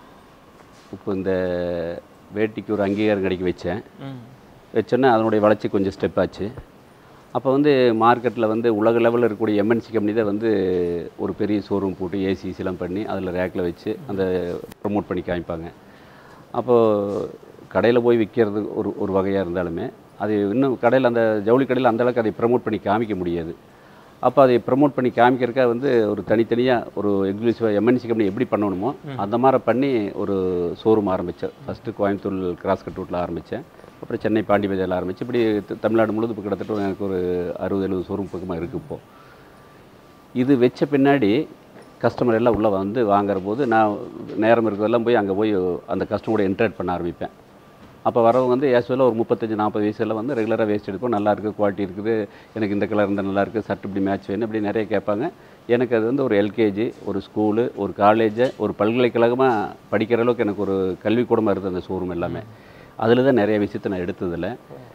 இப்போ இந்த வேட்டிக்கு ஒரு அங்கீகாரம் கிடைக்க வச்சேன் ம் வச்சோன்னே அதனுடைய வளர்ச்சி கொஞ்சம் ஸ்டெப் ஆச்சு அப்போ வந்து மார்க்கெட்டில் வந்து உலக லெவலில் இருக்கக்கூடிய எம்என்சி கம்பெனி தான் வந்து ஒரு பெரிய ஷோரூம் போட்டு ஏசிசிலாம் பண்ணி அதில் ரேக்கில் வச்சு அந்த ப்ரமோட் பண்ணி காமிப்பாங்க அப்போது கடையில் போய் விற்கிறது ஒரு ஒரு வகையாக இருந்தாலுமே அது இன்னும் கடையில் அந்த ஜவுளி கடையில் அந்த அளவுக்கு அதை ப்ரமோட் பண்ணி காமிக்க முடியாது அப்போ அதை ப்ரமோட் பண்ணி காமிக்கிறதுக்காக வந்து ஒரு தனித்தனியாக ஒரு எக்ஸ்க்ளூசிவாக எம்என்சி கம்பெனி எப்படி பண்ணணுமோ அந்த மாதிரி பண்ணி ஒரு ஷோரூம் ஆரம்பித்தேன் ஃபஸ்ட்டு கோயம்புத்தூர் கிராஸ் கட் ரூட்டில் ஆரம்பித்தேன் அப்புறம் சென்னை பாண்டி பஜாரில் ஆரம்பிச்சு இப்படி த- தமிழ்நாடு முழுவதும் இப்போ கிட்டத்தட்ட எனக்கு ஒரு அறுபது எழுபது ஷோரூம் பக்கமாக இருக்குது இப்போது இது வச்ச பின்னாடி கஸ்டமர் எல்லாம் உள்ளே வந்து வாங்குற போது நான் நேரம் இருக்கிறதெல்லாம் போய் அங்கே போய் அந்த கஸ்டமரோட இன்ட்ராக்ட் பண்ண ஆரம்பிப்பேன் அப்போ வரவங்க வந்து ஏசுவலாக ஒரு முப்பத்தஞ்சு நாற்பது வயசுல வந்து ரெகுலராக வேஸ்ட் எடுப்போம் நல்லா இருக்குது குவாலிட்டி இருக்குது எனக்கு இந்த கலர் இருந்தால் நல்லா இருக்குது சர்ட் இப்படி மேட்ச் வேணும் இப்படி நிறைய கேட்பாங்க எனக்கு அது வந்து ஒரு எல்கேஜி ஒரு ஸ்கூலு ஒரு காலேஜு ஒரு பல்கலைக்கழகமாக படிக்கிற அளவுக்கு எனக்கு ஒரு கல்விக்கூடமாக இருந்தது அந்த ஷோரூம் எல்லாமே அதில் தான் நிறைய விஷயத்தை நான் எடுத்ததில்லை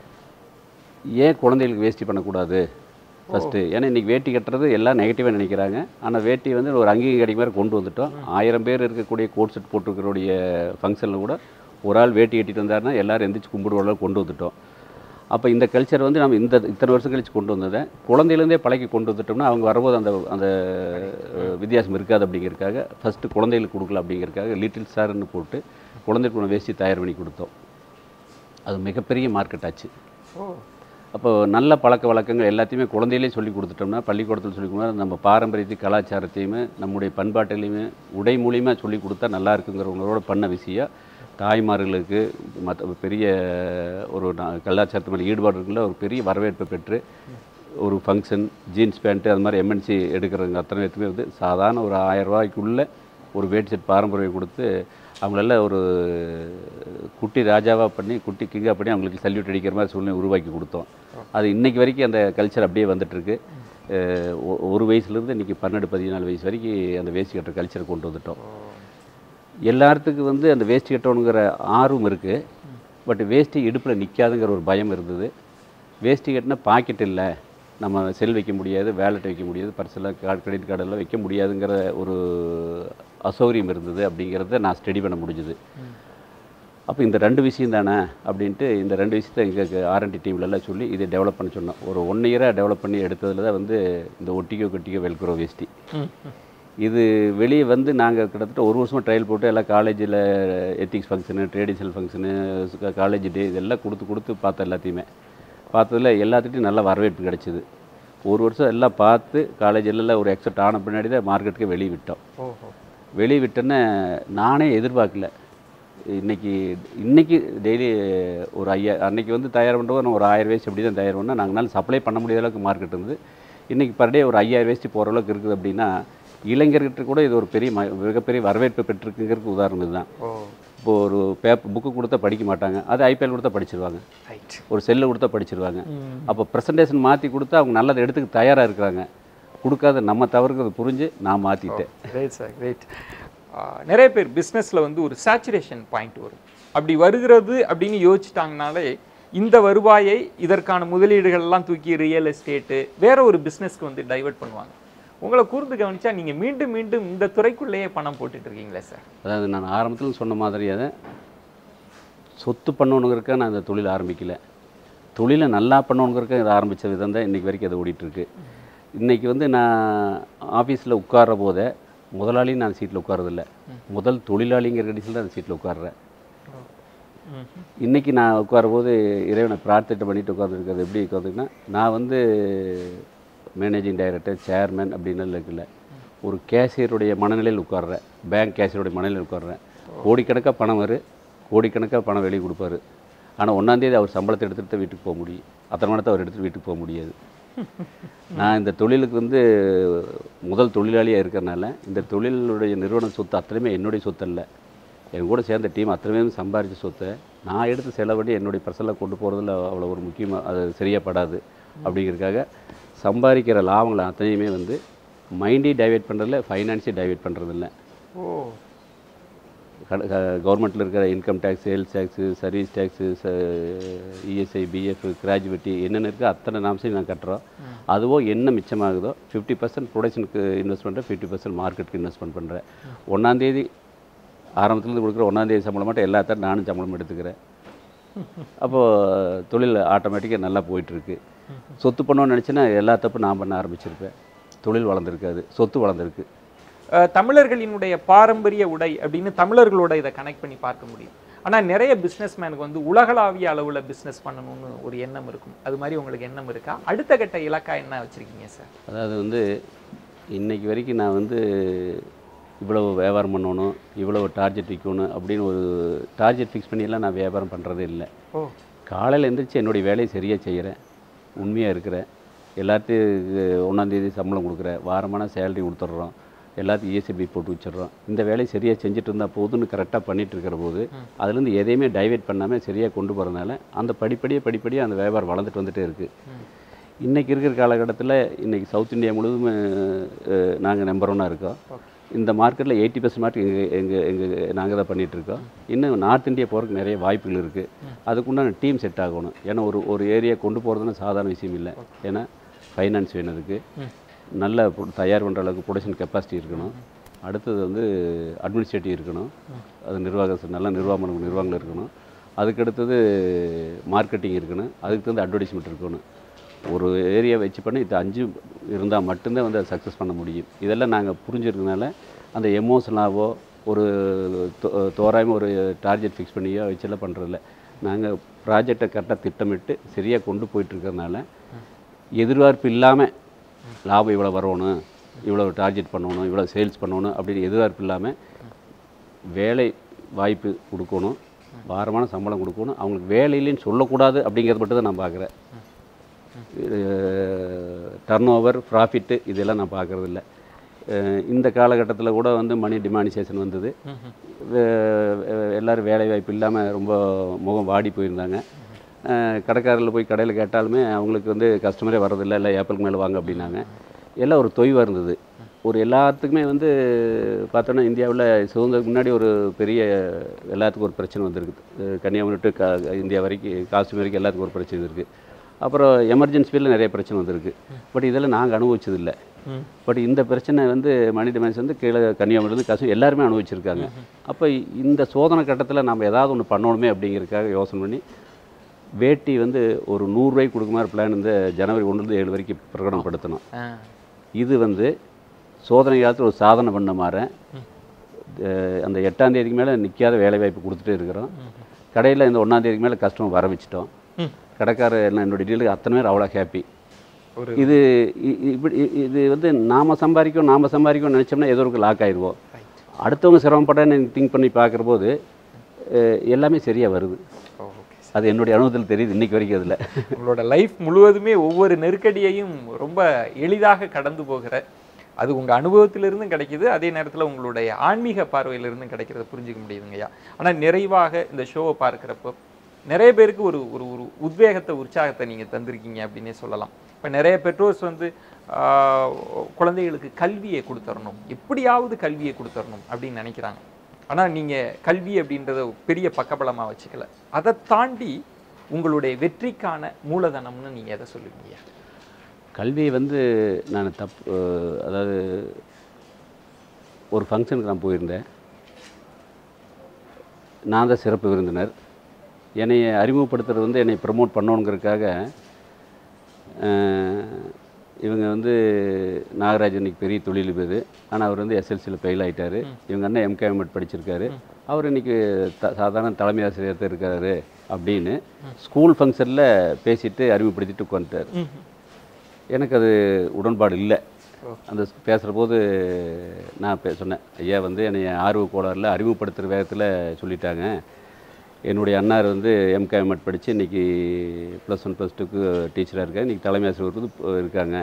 ஏன் குழந்தைகளுக்கு வேஷ்டி பண்ணக்கூடாது ஃபஸ்ட்டு ஏன்னா இன்றைக்கி வேட்டி கட்டுறது எல்லாம் நெகட்டிவாக நினைக்கிறாங்க ஆனால் வேட்டி வந்து ஒரு அங்கீகம் கிடைக்க மாதிரி கொண்டு வந்துட்டோம் ஆயிரம் பேர் இருக்கக்கூடிய கோட் செட் போட்டிருக்கிறோடைய ஃபங்க்ஷனில் கூட ஒரு ஆள் வேட்டி கட்டிட்டு வந்தாருன்னா எல்லாரும் எந்திரிச்சு கும்பிடுற அளவுக்கு கொண்டு வந்துட்டோம் அப்போ இந்த கல்ச்சர் வந்து நம்ம இந்த இத்தனை வருஷம் கழிச்சு கொண்டு வந்ததை குழந்தையிலேருந்தே பழக்கி கொண்டு வந்துட்டோம்னா அவங்க வரும்போது அந்த அந்த அஹ், வித்தியாசம் இருக்காது அப்படிங்கிறதுக்காக ஃபஸ்ட்டு குழந்தைகளுக்கு கொடுக்கல அப்படிங்கிறதுக்காக லிட்டில் ஸ்டார்னு போட்டு குழந்தைக்கு ஒன்று வேஷ்டி தயார் பண்ணி கொடுத்தோம் அது மிகப்பெரிய மார்க்கெட் ஆச்சு ஓ அப்போ நல்ல பழக்க வழக்கங்கள் எல்லாத்தையுமே குழந்தையிலே சொல்லி கொடுத்துட்டோம்னா பள்ளிக்கூடத்தில் சொல்லி கொடுத்தா நம்ம பாரம்பரியத்தையும் கலாச்சாரத்தையுமே நம்முடைய பண்பாட்டிலையுமே உடை மூலியமாக சொல்லி கொடுத்தா நல்லா இருக்குங்கிறவங்களோட பண்ண விஷயம் தாய்மார்களுக்கு மற்ற பெரிய ஒரு நா- கலாச்சாரத்து மேலே ஈடுபாடு இருக்குல்ல ஒரு பெரிய வரவேற்பை பெற்று ஒரு ஃபங்க்ஷன் ஜீன்ஸ் பேண்ட்டு அது மாதிரி எம்என்சி எடுக்கிறவங்க அத்தனை பேருமே வந்து சாதாரண ஒரு ஆயிரம் ரூபாய்க்குள்ளே ஒரு வேட்டி செட் பாரம்பரியம் கொடுத்து அவங்களெல்லாம் ஒரு குட்டி ராஜாவாக பண்ணி குட்டி கிங்காக பண்ணி அவங்களுக்கு சல்யூட் அடிக்கிற மாதிரி சூழ்நிலை உருவாக்கி கொடுத்தோம் அது இன்னைக்கு வரைக்கும் அந்த கல்ச்சர் அப்படியே வந்துட்டுருக்கு ஒரு வயசுலேருந்து இன்றைக்கி பன்னெண்டு பதினாலு வயசு வரைக்கும் அந்த வேஷ்டி கட்டுற கல்ச்சரை கொண்டு வந்துட்டோம் எல்லாத்துக்கும் வந்து அந்த வேஷ்டி கட்டணுங்கிற ஆர்வம் இருக்குது பட் வேஷ்டி இடுப்பில் நிற்காதுங்கிற ஒரு பயம் இருந்தது வேஷ்டி கட்டினா பாக்கெட் இல்லை நம்ம செல் வைக்க முடியாது வேலெட் வைக்க முடியாது பர்செல்லாம் கார்டு கிரெடிட் கார்டெல்லாம் வைக்க முடியாதுங்கிற ஒரு அசௌகரியம் இருந்தது அப்படிங்கிறத நான் ஸ்டடி பண்ண முடிஞ்சுது அப்போ இந்த ரெண்டு விஷயம் தானே அப்படின்ட்டு இந்த ரெண்டு விஷயத்தை எங்களுக்கு ஆர்என்டி டீம்லலாம் சொல்லி இதை டெவலப் பண்ண சொன்னோம் ஒரு ஒன் இயராக டெவலப் பண்ணி எடுத்ததில் தான் வந்து இந்த ஒட்டிக்கோ கட்டிக்கோ வெல்க்ரோ வேஷ்டி இது வெளியே வந்து நாங்கள் கிட்டத்தட்ட ஒரு வருஷமாக ட்ரையல் போட்டு எல்லாம் காலேஜில் ethics function traditional function college day இதெல்லாம் கொடுத்து கொடுத்து பார்த்தோம் எல்லாத்தையுமே பார்த்ததுல எல்லாத்துட்டையும் நல்ல வரவேற்பு கிடைச்சிது ஒரு வருஷம் எல்லாம் பார்த்து காலேஜிலலாம் ஒரு எக்ஸப்ட் ஆன பின்னாடி தான் மார்க்கெட்டுக்கு வெளியே விட்டோம் ஓஹோ வெளியே விட்டோன்னே நானே எதிர்பார்க்கல இன்னைக்கு இன்னைக்கு டெய்லி ஒரு ஐயா அன்னைக்கு வந்து தயார் பண்ணுறது நான் ஒரு ஆயிரம் வேஸ்ட் அப்படி தான் தயார் பண்ணோம் நாங்களால சப்ளை பண்ண முடியாத அளவுக்கு மார்க்கெட் இருந்தது இன்னைக்கு பர் டே ஒரு ஐயாயிரம் வேஸ்ட் போகிற அளவுக்கு இருக்குது அப்படின்னா இளைஞர்கிட்ட கூட இது ஒரு பெரிய ம- மிகப்பெரிய வரவேற்பு பெற்றிருக்குங்கிறதுக்கு உதாரணம் இதுதான் ஓ இப்போ ஒரு பேப்பர் புக்கு கொடுத்தா படிக்க மாட்டாங்க அது ஐபிஎல் கொடுத்தா படிச்சிருவாங்க ரைட் ஒரு செல்லு கொடுத்தா படிச்சிருவாங்க அப்போ ப்ரெசன்டேஷன் மாற்றி கொடுத்தா அவங்க நல்லதை எடுத்துக்க தயாராக இருக்கிறாங்க கொடுக்காத நம்ம தவறுக்கிறது புரிஞ்சு நான் மாற்றிட்டேன் கிரேட் சார் கிரேட் நிறைய பேர் பிஸ்னஸில் வந்து ஒரு சேச்சுரேஷன் பாயிண்ட் வரும் அப்படி வருகிறது அப்படின்னு யோசிச்சிட்டாங்கனாலே இந்த வருவாயை இதற்கான முதலீடுகள் எல்லாம் தூக்கி ரியல் எஸ்டேட்டு வேற ஒரு பிஸ்னஸ்க்கு வந்து டைவர்ட் பண்ணுவாங்க உங்களை கூர்ந்து கவனிச்சா நீங்க மீண்டும் மீண்டும் இந்த துறைக்குள்ளேயே பணம் போட்டுட்டு இருக்கீங்களே சார் அதாவது நான் ஆரம்பத்தில் சொன்ன மாதிரியாக சொத்து பண்ணணுங்கிறக்க நான் இந்த தொழில் ஆரம்பிக்கல தொழிலை நல்லா பண்ணணுங்கிறக்க இதை ஆரம்பித்த விதம் தான் இன்றைக்கி வரைக்கும் அது ஓடிட்டுருக்கு இன்றைக்கி வந்து நான் ஆஃபீஸில் உட்கார்ற போதே முதலாளியும் நான் சீட்டில் உட்காரதில்ல முதல் தொழிலாளிங்கிற கடைசியில் தான் அந்த சீட்டில் உட்கார்றேன் இன்றைக்கி நான் உட்காரும்போது இறைவனை பிரார்த்தனை பண்ணிட்டு உட்காந்துருக்கிறது எப்படி உட்காந்துருக்குன்னா நான் வந்து மேனேஜிங் டைரக்டர் சேர்மேன் அப்படின்னு இருக்குல்ல ஒரு கேஷியருடைய மனநிலையில் உட்கார்றேன் பேங்க் கேஷியருடைய மனநிலையில் உட்கார்றேன் கோடிக்கணக்காக பணம் வரும் கோடிக்கணக்காக பணம் வெளியே கொடுப்பாரு ஆனால் ஒன்றாந்தேதி அவர் சம்பளத்தை எடுத்துகிட்டு தான் வீட்டுக்கு போக முடியும் அத்தனை பணத்தை அவர் எடுத்துகிட்டு வீட்டுக்கு போக முடியாது நான் இந்த தொழிலுக்கு வந்து முதல் தொழிலாளியாக இருக்கிறனால இந்த தொழிலுடைய நிறுவன சொத்து அத்தனையுமே என்னுடைய சொத்து அல்ல என் கூட சேர்ந்த டீம் அத்தனையுமே சம்பாரித்த சொத்தை நான் எடுத்து செலவழி என்னுடைய பர்சனில் கொண்டு போகிறதுல அவ்வளோ ஒரு முக்கியமாக அது சரியாப்படாது அப்படிங்கிறதுக்காக சம்பாதிக்கிற லாபங்களை அத்தனையுமே வந்து மைண்டையும் டைவெர்ட் பண்ணுறதில்ல ஃபைனான்ஸையும் டைவெர்ட் பண்ணுறதில்ல ஓ கவர்மெண்ட்டில் இருக்கிற income tax sales tax service tax ESI PF gratuity என்னென்ன இருக்கோ அத்தனை நாம்சையும் நான் கட்டுறோம் அதுவோ என்ன மிச்சமாகுதோ ஃபிஃப்டி பர்சன்ட் ப்ரொடக்ஷனுக்கு இன்வெஸ்ட் பண்ணுறேன் ஃபிஃப்டி பர்சன்ட் மார்க்கெட்டுக்கு இன்வெஸ்ட்மெண்ட் பண்ணுறேன் ஒன்றாந்தேதி ஆரம்பத்துலேருந்து கொடுக்குற ஒன்றாந்தேதி சம்பளம் மட்டும் எல்லாத்தையும் நானும் சம்பளம் எடுத்துக்கிறேன் அப்போது தொழில் ஆட்டோமேட்டிக்காக நல்லா போயிட்டுருக்கு சொத்து பண்ணணும்னு நினச்சேன்னா எல்லா தப்பும் நான் பண்ண ஆரம்பிச்சிருப்பேன் தொழில் வளர்ந்துருக்காது சொத்து வளர்ந்துருக்கு அஹ், தமிழர்களினுடைய பாரம்பரிய உடை அப்படின்னு தமிழர்களோட இதை கனெக்ட் பண்ணி பார்க்க முடியும் ஆனா நிறைய பிஸ்னஸ்மேனுக்கு வந்து உலகளாவிய அளவுல பிசினஸ் பண்ணணும்னு ஒரு எண்ணம் இருக்கும் அது மாதிரி உங்களுக்கு எண்ணம் இருக்கா அடுத்த கட்ட இலக்கா என்ன வச்சிருக்கீங்க சார் அதாவது வந்து இன்னைக்கு வரைக்கும் நான் வந்து இவ்வளவு வியாபாரம் பண்ணணும் இவ்வளவு டார்கெட் விற்கணும் அப்படின்னு ஒரு டார்கெட் ஃபிக்ஸ் பண்ணியெல்லாம் நான் வியாபாரம் பண்ணுறதே இல்லை ஓ காலையில் எந்திரிச்சு என்னுடைய வேலையை சரியாக செய்கிறேன் உண்மையாக இருக்கிறேன் எல்லாத்தையும் ஒன்றாந்தேதி சம்பளம் கொடுக்குறேன் வாரமான சேலரி கொடுத்துட்றோம் எல்லாத்தையும் இஎஸ்ஐபி போட்டு வச்சிடுறோம் இந்த வேலையை சரியாக செஞ்சுட்டு இருந்தால் போதும்னு கரெக்டாக பண்ணிட்டு இருக்கிற போது அதுலேருந்து எதையுமே டைவெர்ட் பண்ணாமல் சரியாக கொண்டு போகிறதுனால அந்த படிப்படியாக படிப்படியாக அந்த வியாபாரம் வளர்ந்துட்டு வந்துட்டே இருக்குது இன்றைக்கி இருக்கிற காலகட்டத்தில் இன்றைக்கி சவுத் இந்தியா முழுவதும் நாங்கள் நம்பர் ஒன்னாக இருக்கோம் இந்த மார்க்கெட்டில் எயிட்டி பர்சன்ட் மார்க் எங்கள் எங்கள் எங்கள் நாங்கள் தான் பண்ணிட்டு இருக்கோம் இன்னும் நார்த் இந்தியா போகிறதுக்கு நிறைய வாய்ப்புகள் இருக்குது அதுக்குண்டான டீம் செட் ஆகணும் ஏன்னா ஒரு ஒரு ஏரியா கொண்டு போகிறதுனா சாதாரண விஷயம் இல்லை ஏன்னா ஃபைனான்ஸ் வேணும் அதுக்கு நல்ல பொ- தயார் பண்ணுற அளவுக்கு ப்ரொடக்ஷன் கெப்பாசிட்டி இருக்கணும் அடுத்தது வந்து அட்மினிஸ்ட்ரேட்டிவ் இருக்கணும் அது நிர்வாக நல்ல நிர்வாகம் நிர்வாகங்கள் இருக்கணும் அதுக்கு அடுத்தது மார்க்கெட்டிங் இருக்கணும் அதுக்கு தகுந்த அட்வர்டைஸ்மெண்ட் இருக்கணும் ஒரு ஏரியா வச்சு பண்ணி இது அஞ்சு இருந்தால் மட்டும்தான் வந்து அதை சக்ஸஸ் பண்ண முடியும் இதெல்லாம் நாங்கள் புரிஞ்சிருக்கனால அந்த எமோஷனலாவோ ஒரு தோ- தோராயமாக ஒரு டார்கெட் ஃபிக்ஸ் பண்ணியோ வச்செல்லாம் பண்ணுறதில்ல நாங்கள் ப்ராஜெக்டை கரெக்டாக திட்டமிட்டு சரியாக கொண்டு போயிட்டு இருக்கிறதுனால எதிர்பார்ப்பு இல்லாமல் லாபம் இவ்வளோ வரணும் இவ்வளோ டார்கெட் பண்ணணும் இவ்வளோ சேல்ஸ் பண்ணணும் அப்படின்னு எதிர்பார்ப்பு இல்லாமல் வேலை வாய்ப்பு கொடுக்கணும் வாரமான சம்பளம் கொடுக்கணும் அவங்களுக்கு வேலை இல்லைன்னு சொல்லக்கூடாது அப்படிங்கிறது மட்டும் தான் நான் பார்க்குறேன் டர்ன் ஓவர் ப்ராஃபிட்டு இதெல்லாம் நான் பார்க்குறது இல்லை இந்த காலகட்டத்தில் கூட வந்து மணி டிமானிசேஷன் வந்தது வே- வே- எல்லாரும் வேலை வாய்ப்பு இல்லாமல் ரொம்ப முகம் வாடி போயிருந்தாங்க அஹ் கடைக்காரர்கள் போய் கடையில் கேட்டாலுமே அவங்களுக்கு வந்து கஸ்டமரே வரதில்லை இல்லை ஏப்பிளுக்கு மேலே வாங்க அப்படின்னாங்க எல்லாம் ஒரு தொய்வாக இருந்தது ஒரு எல்லாத்துக்குமே வந்து பார்த்தோன்னா இந்தியாவில் சுதந்திரத்துக்கு முன்னாடி ஒரு பெரிய எல்லாத்துக்கும் ஒரு பிரச்சனை வந்திருக்கு அஹ் கன்னியாகுமரி டு கா இந்தியா வரைக்கும் காஷ்மீர் வரைக்கும் எல்லாத்துக்கும் ஒரு பிரச்சனை இருக்குது அப்புறம் எமர்ஜென்சி ஃபீல்டில் நிறைய பிரச்சனை வந்திருக்கு பட் இதெல்லாம் நாங்கள் அனுபவிச்சதில்லை பட் இந்த பிரச்சனை வந்து மணி டிமாண்ட்ஸ் வந்து கீழே கன்னியாகுமரிலேருந்து காசு எல்லாருமே அனுபவிச்சிருக்காங்க அப்போ இந்த சோதனை கட்டத்தில் நம்ம ஏதாவது ஒன்று பண்ணணுமே அப்படிங்கிறதுக்காக யோசனை பண்ணி வேட்டி வந்து ஒரு நூறுரூவாய்க்கு கொடுக்க மாதிரி பிளான் இந்த ஜனவரி ஒன்றுலேருந்து ஏழு வரைக்கும் பிரகடனப்படுத்தணும் ஆ. இது வந்து சோதனை காலத்தில் ஒரு சாதனை பண்ண மாதிரி அஹ் அந்த எட்டாம் தேதிக்கு மேலே நிற்காத வேலைவாய்ப்பு கொடுத்துட்டே இருக்கிறோம் கடையில் இந்த ஒன்றாம் தேதிக்கு மேலே கஸ்டமர் வர வச்சிட்டோம் ம். கடைக்கார எல்லாம் என்னோட டீலுக்கு அத்தனை பேர் அவ்வளோ ஹாப்பி ஒரு இது இ- இ- இப்படி இ- இது வந்து நாம சம்பாதிக்கும் நாம சம்பாதிக்கும் நினச்சோம்னா ஏதோ ஒரு லாக் ஆயிடுவோம் அடுத்தவங்க சிரமப்பட்டேன்னு திங்க் பண்ணி பார்க்குற போது அஹ் எல்லாமே சரியாக வருது ஓ, okay. அது என்னுடைய அனுபவத்தில் தெரியுது இன்னைக்கு வரைக்கும் அதில் உங்களோட லைஃப் முழுவதுமே ஒவ்வொரு நெருக்கடியையும் ரொம்ப எளிதாக கடந்து போகிற அது உங்க அனுபவத்திலிருந்தும் கிடைக்குது அதே நேரத்துல உங்களுடைய ஆன்மீக பார்வையிலிருந்தும் கிடைக்கிறத புரிஞ்சுக்க முடியுதுங்கய்யா ஆனா நிறைவாக இந்த ஷோவை பார்க்குறப்போ நிறைய பேருக்கு ஒரு ஒரு ஒரு உத்வேகத்தை உற்சாகத்தை நீங்க தந்திருக்கீங்க அப்படின்னே சொல்லலாம் இப்ப நிறைய பெற்றோர்ஸ் வந்து ஆஹ், குழந்தைகளுக்கு கல்வியை கொடுத்துடணும் எப்படியாவது கல்வியை கொடுத்துடணும் அப்படின்னு நினைக்கிறாங்க ஆனா நீங்க கல்வி அப்படின்றத ஒரு பெரிய பக்கபலமா வச்சுக்கல அதை தாண்டி உங்களுடைய வெற்றிக்கான மூலதனம்னு நீங்க எதை சொல்லுவீங்க கல்வியை வந்து நான் தப்பு அஹ் அதாவது ஒரு ஃபங்க்ஷனுக்கு நான் போயிருந்தேன் நான் தான் சிறப்பு விருந்தினர் என்னை அறிமுகப்படுத்துறது வந்து என்னை ப்ரமோட் பண்ணணுங்கிறதுக்காக அஹ், இவங்க வந்து நாகராஜ் இன்னைக்கு பெரிய தொழிலதிபர் ஆனால் அவர் வந்து எஸ்எல்சியில் ஃபெயில் ஆயிட்டாரு இவங்க அண்ணன் எம்கேஎம்எட் படிச்சிருக்காரு அவர் இன்னைக்கு த சாதாரண தலைமை ஆசிரியர் தான் இருக்காரு அப்படின்னு ஸ்கூல் ஃபங்க்ஷனில் பேசிட்டு அறிமுகப்படுத்திட்டு உட்காந்துட்டார் எனக்கு அது உடன்பாடு இல்லை அந்த பேசுகிற போது நான் பே சொன்னேன் ஐயா வந்து என்னை ஆர்வ கோளாறில் அறிமுகப்படுத்துகிற வேகத்தில் சொல்லிட்டாங்க என்னுடைய அண்ணார் வந்து எம்கேஎம்எட் படித்து இன்றைக்கி ப்ளஸ் ஒன் ப்ளஸ் டூக்கு டீச்சராக இருக்காங்க இன்றைக்கி தலைமை ஆசிரியர் வந்து இப்போ இருக்காங்க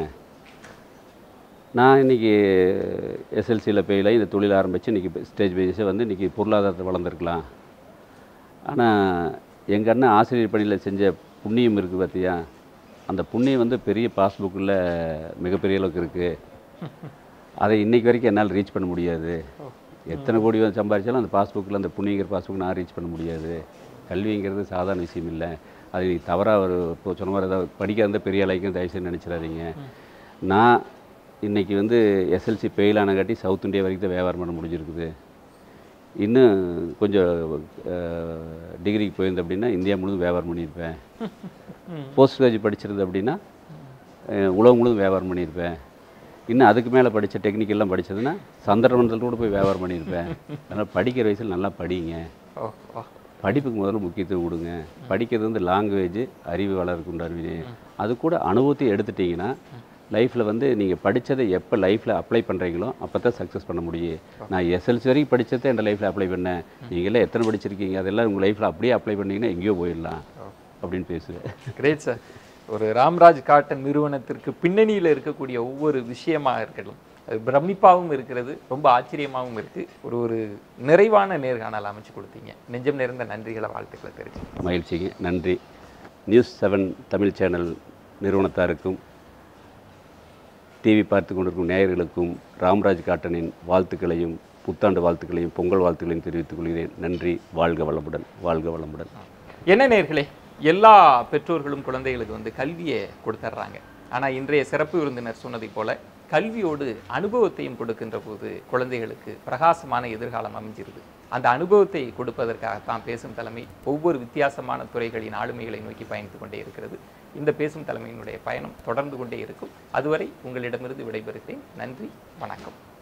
நான் இன்றைக்கி எஸ்எல்சியில் ஃபெயிலாகி இந்த தொழில் ஆரம்பித்து இன்றைக்கி ஸ்டேஜ் பேஸை வந்து இன்றைக்கி பொருளாதாரத்தை வளர்ந்துருக்கலாம் ஆனால் எங்கள் அண்ணன் ஆசிரியர் பணியில் செஞ்ச புண்ணியம் இருக்குது பார்த்தியா அந்த புண்ணியம் வந்து பெரிய பாஸ்புக்கில் மிகப்பெரிய அளவுக்கு இருக்குது அதை இன்னைக்கு வரைக்கும் என்னால் ரீச் பண்ண முடியாது எத்தனை கோடி வந்து சம்பாதிச்சாலும் அந்த பாஸ்புக்கில் அந்த புண்ணியங்கிற பாஸ்புக் நான் ரீச் பண்ண முடியாது கல்விங்கிறது சாதாரண விஷயம் இல்லை அது தவறாக ஒரு இப்போ சொன்ன மாதிரி ஏதாவது படிக்காத பெரிய அளவுக்கு தயவுசெய்து நினச்சிடாதீங்க நான் இன்னைக்கு வந்து எஸ்எல்சி ஃபெயில் ஆனங்காட்டி சவுத் இந்தியா வரைக்கும் தான் வியாபாரம் பண்ண முடிஞ்சிருக்குது இன்னும் கொஞ்சம் டிகிரிக்கு போயிருந்தேன் அப்படின்னா இந்தியா முழுவதும் வியாபாரம் பண்ணியிருப்பேன் போஸ்ட் கிராஜுவேட் படிச்சிருந்தேன் அப்படின்னா அஹ், உலகம் முழுவதும் வியாபாரம் பண்ணியிருப்பேன் இன்னும் அதுக்கு மேலே படித்த டெக்னிக்கெல்லாம் படிச்சதுன்னா சந்திரமண்டலத்தில் கூட போய் வியாபாரம் பண்ணியிருப்பேன் அதனால் படிக்கிற வயசில் நல்லா படிங்க ஓ ஓ படிப்புக்கு முதல்ல முக்கியத்துவம் கொடுங்க படிக்கிறது வந்து லாங்குவேஜ் அறிவு வளர்க்கு உண்டான அது கூட அனுபவத்தை எடுத்துட்டிங்கன்னா லைஃப்பில் வந்து நீங்கள் படித்ததை எப்போ லைஃப்பில் அப்ளை பண்ணுறீங்களோ அப்போ தான் சக்ஸஸ் பண்ண முடியும் நான் எஸ்எல்சி வரைக்கும் படித்ததை என் லைஃப்பில் அப்ளை பண்ணேன் நீங்களே எத்தனை படிச்சிருக்கீங்க அதெல்லாம் உங்கள் லைஃப்பில் அப்படியே அப்ளை பண்ணீங்கன்னா எங்கேயோ போயிடலாம் அப்படின்னு பேசுவேன் கிரேட் சார் ஒரு ராம்ராஜ் காட்டன் நிறுவனத்திற்கு பின்னணியில் இருக்கக்கூடிய ஒவ்வொரு விஷயமா இருக்கட்டும் அது பிரமிப்பாகவும் இருக்கிறது ரொம்ப ஆச்சரியமாகவும் இருக்கு ஒரு ஒரு நிறைவான நேர்காணல் அமைச்சு கொடுத்தீங்க நெஞ்சம் நிறைந்த நன்றிகளை வாழ்த்துக்களை தெரிஞ்சு மகிழ்ச்சிங்க நன்றி நியூஸ் செவன் தமிழ் சேனல் நிறுவனத்தாருக்கும் டிவி பார்த்து கொண்டிருக்கும் நேயர்களுக்கும் ராம்ராஜ் காட்டனின் வாழ்த்துக்களையும் புத்தாண்டு வாழ்த்துக்களையும் பொங்கல் வாழ்த்துக்களையும் தெரிவித்துக் கொள்கிறேன் நன்றி வாழ்க வளமுடன் வாழ்க வளமுடன் என்ன நேர்களே எல்லா பெற்றோர்களும் குழந்தைகளுக்கு வந்து கல்வியை கொடுத்துட்றாங்க ஆனால் இன்றைய சிறப்பு விருந்தினர் சொன்னதைப் போல கல்வியோடு அனுபவத்தையும் கொடுக்கின்ற போது குழந்தைகளுக்கு பிரகாசமான எதிர்காலம் அமைஞ்சிருது அந்த அனுபவத்தை கொடுப்பதற்காகத்தான் பேசும் தலைமை ஒவ்வொரு வித்தியாசமான துறைகளின் ஆளுமைகளை நோக்கி பயணித்துக் கொண்டே இருக்கிறது இந்த பேசும் தலைமையினுடைய பயணம் தொடர்ந்து கொண்டே இருக்கும் அதுவரை உங்களிடமிருந்து விடைபெறுகிறேன் நன்றி வணக்கம்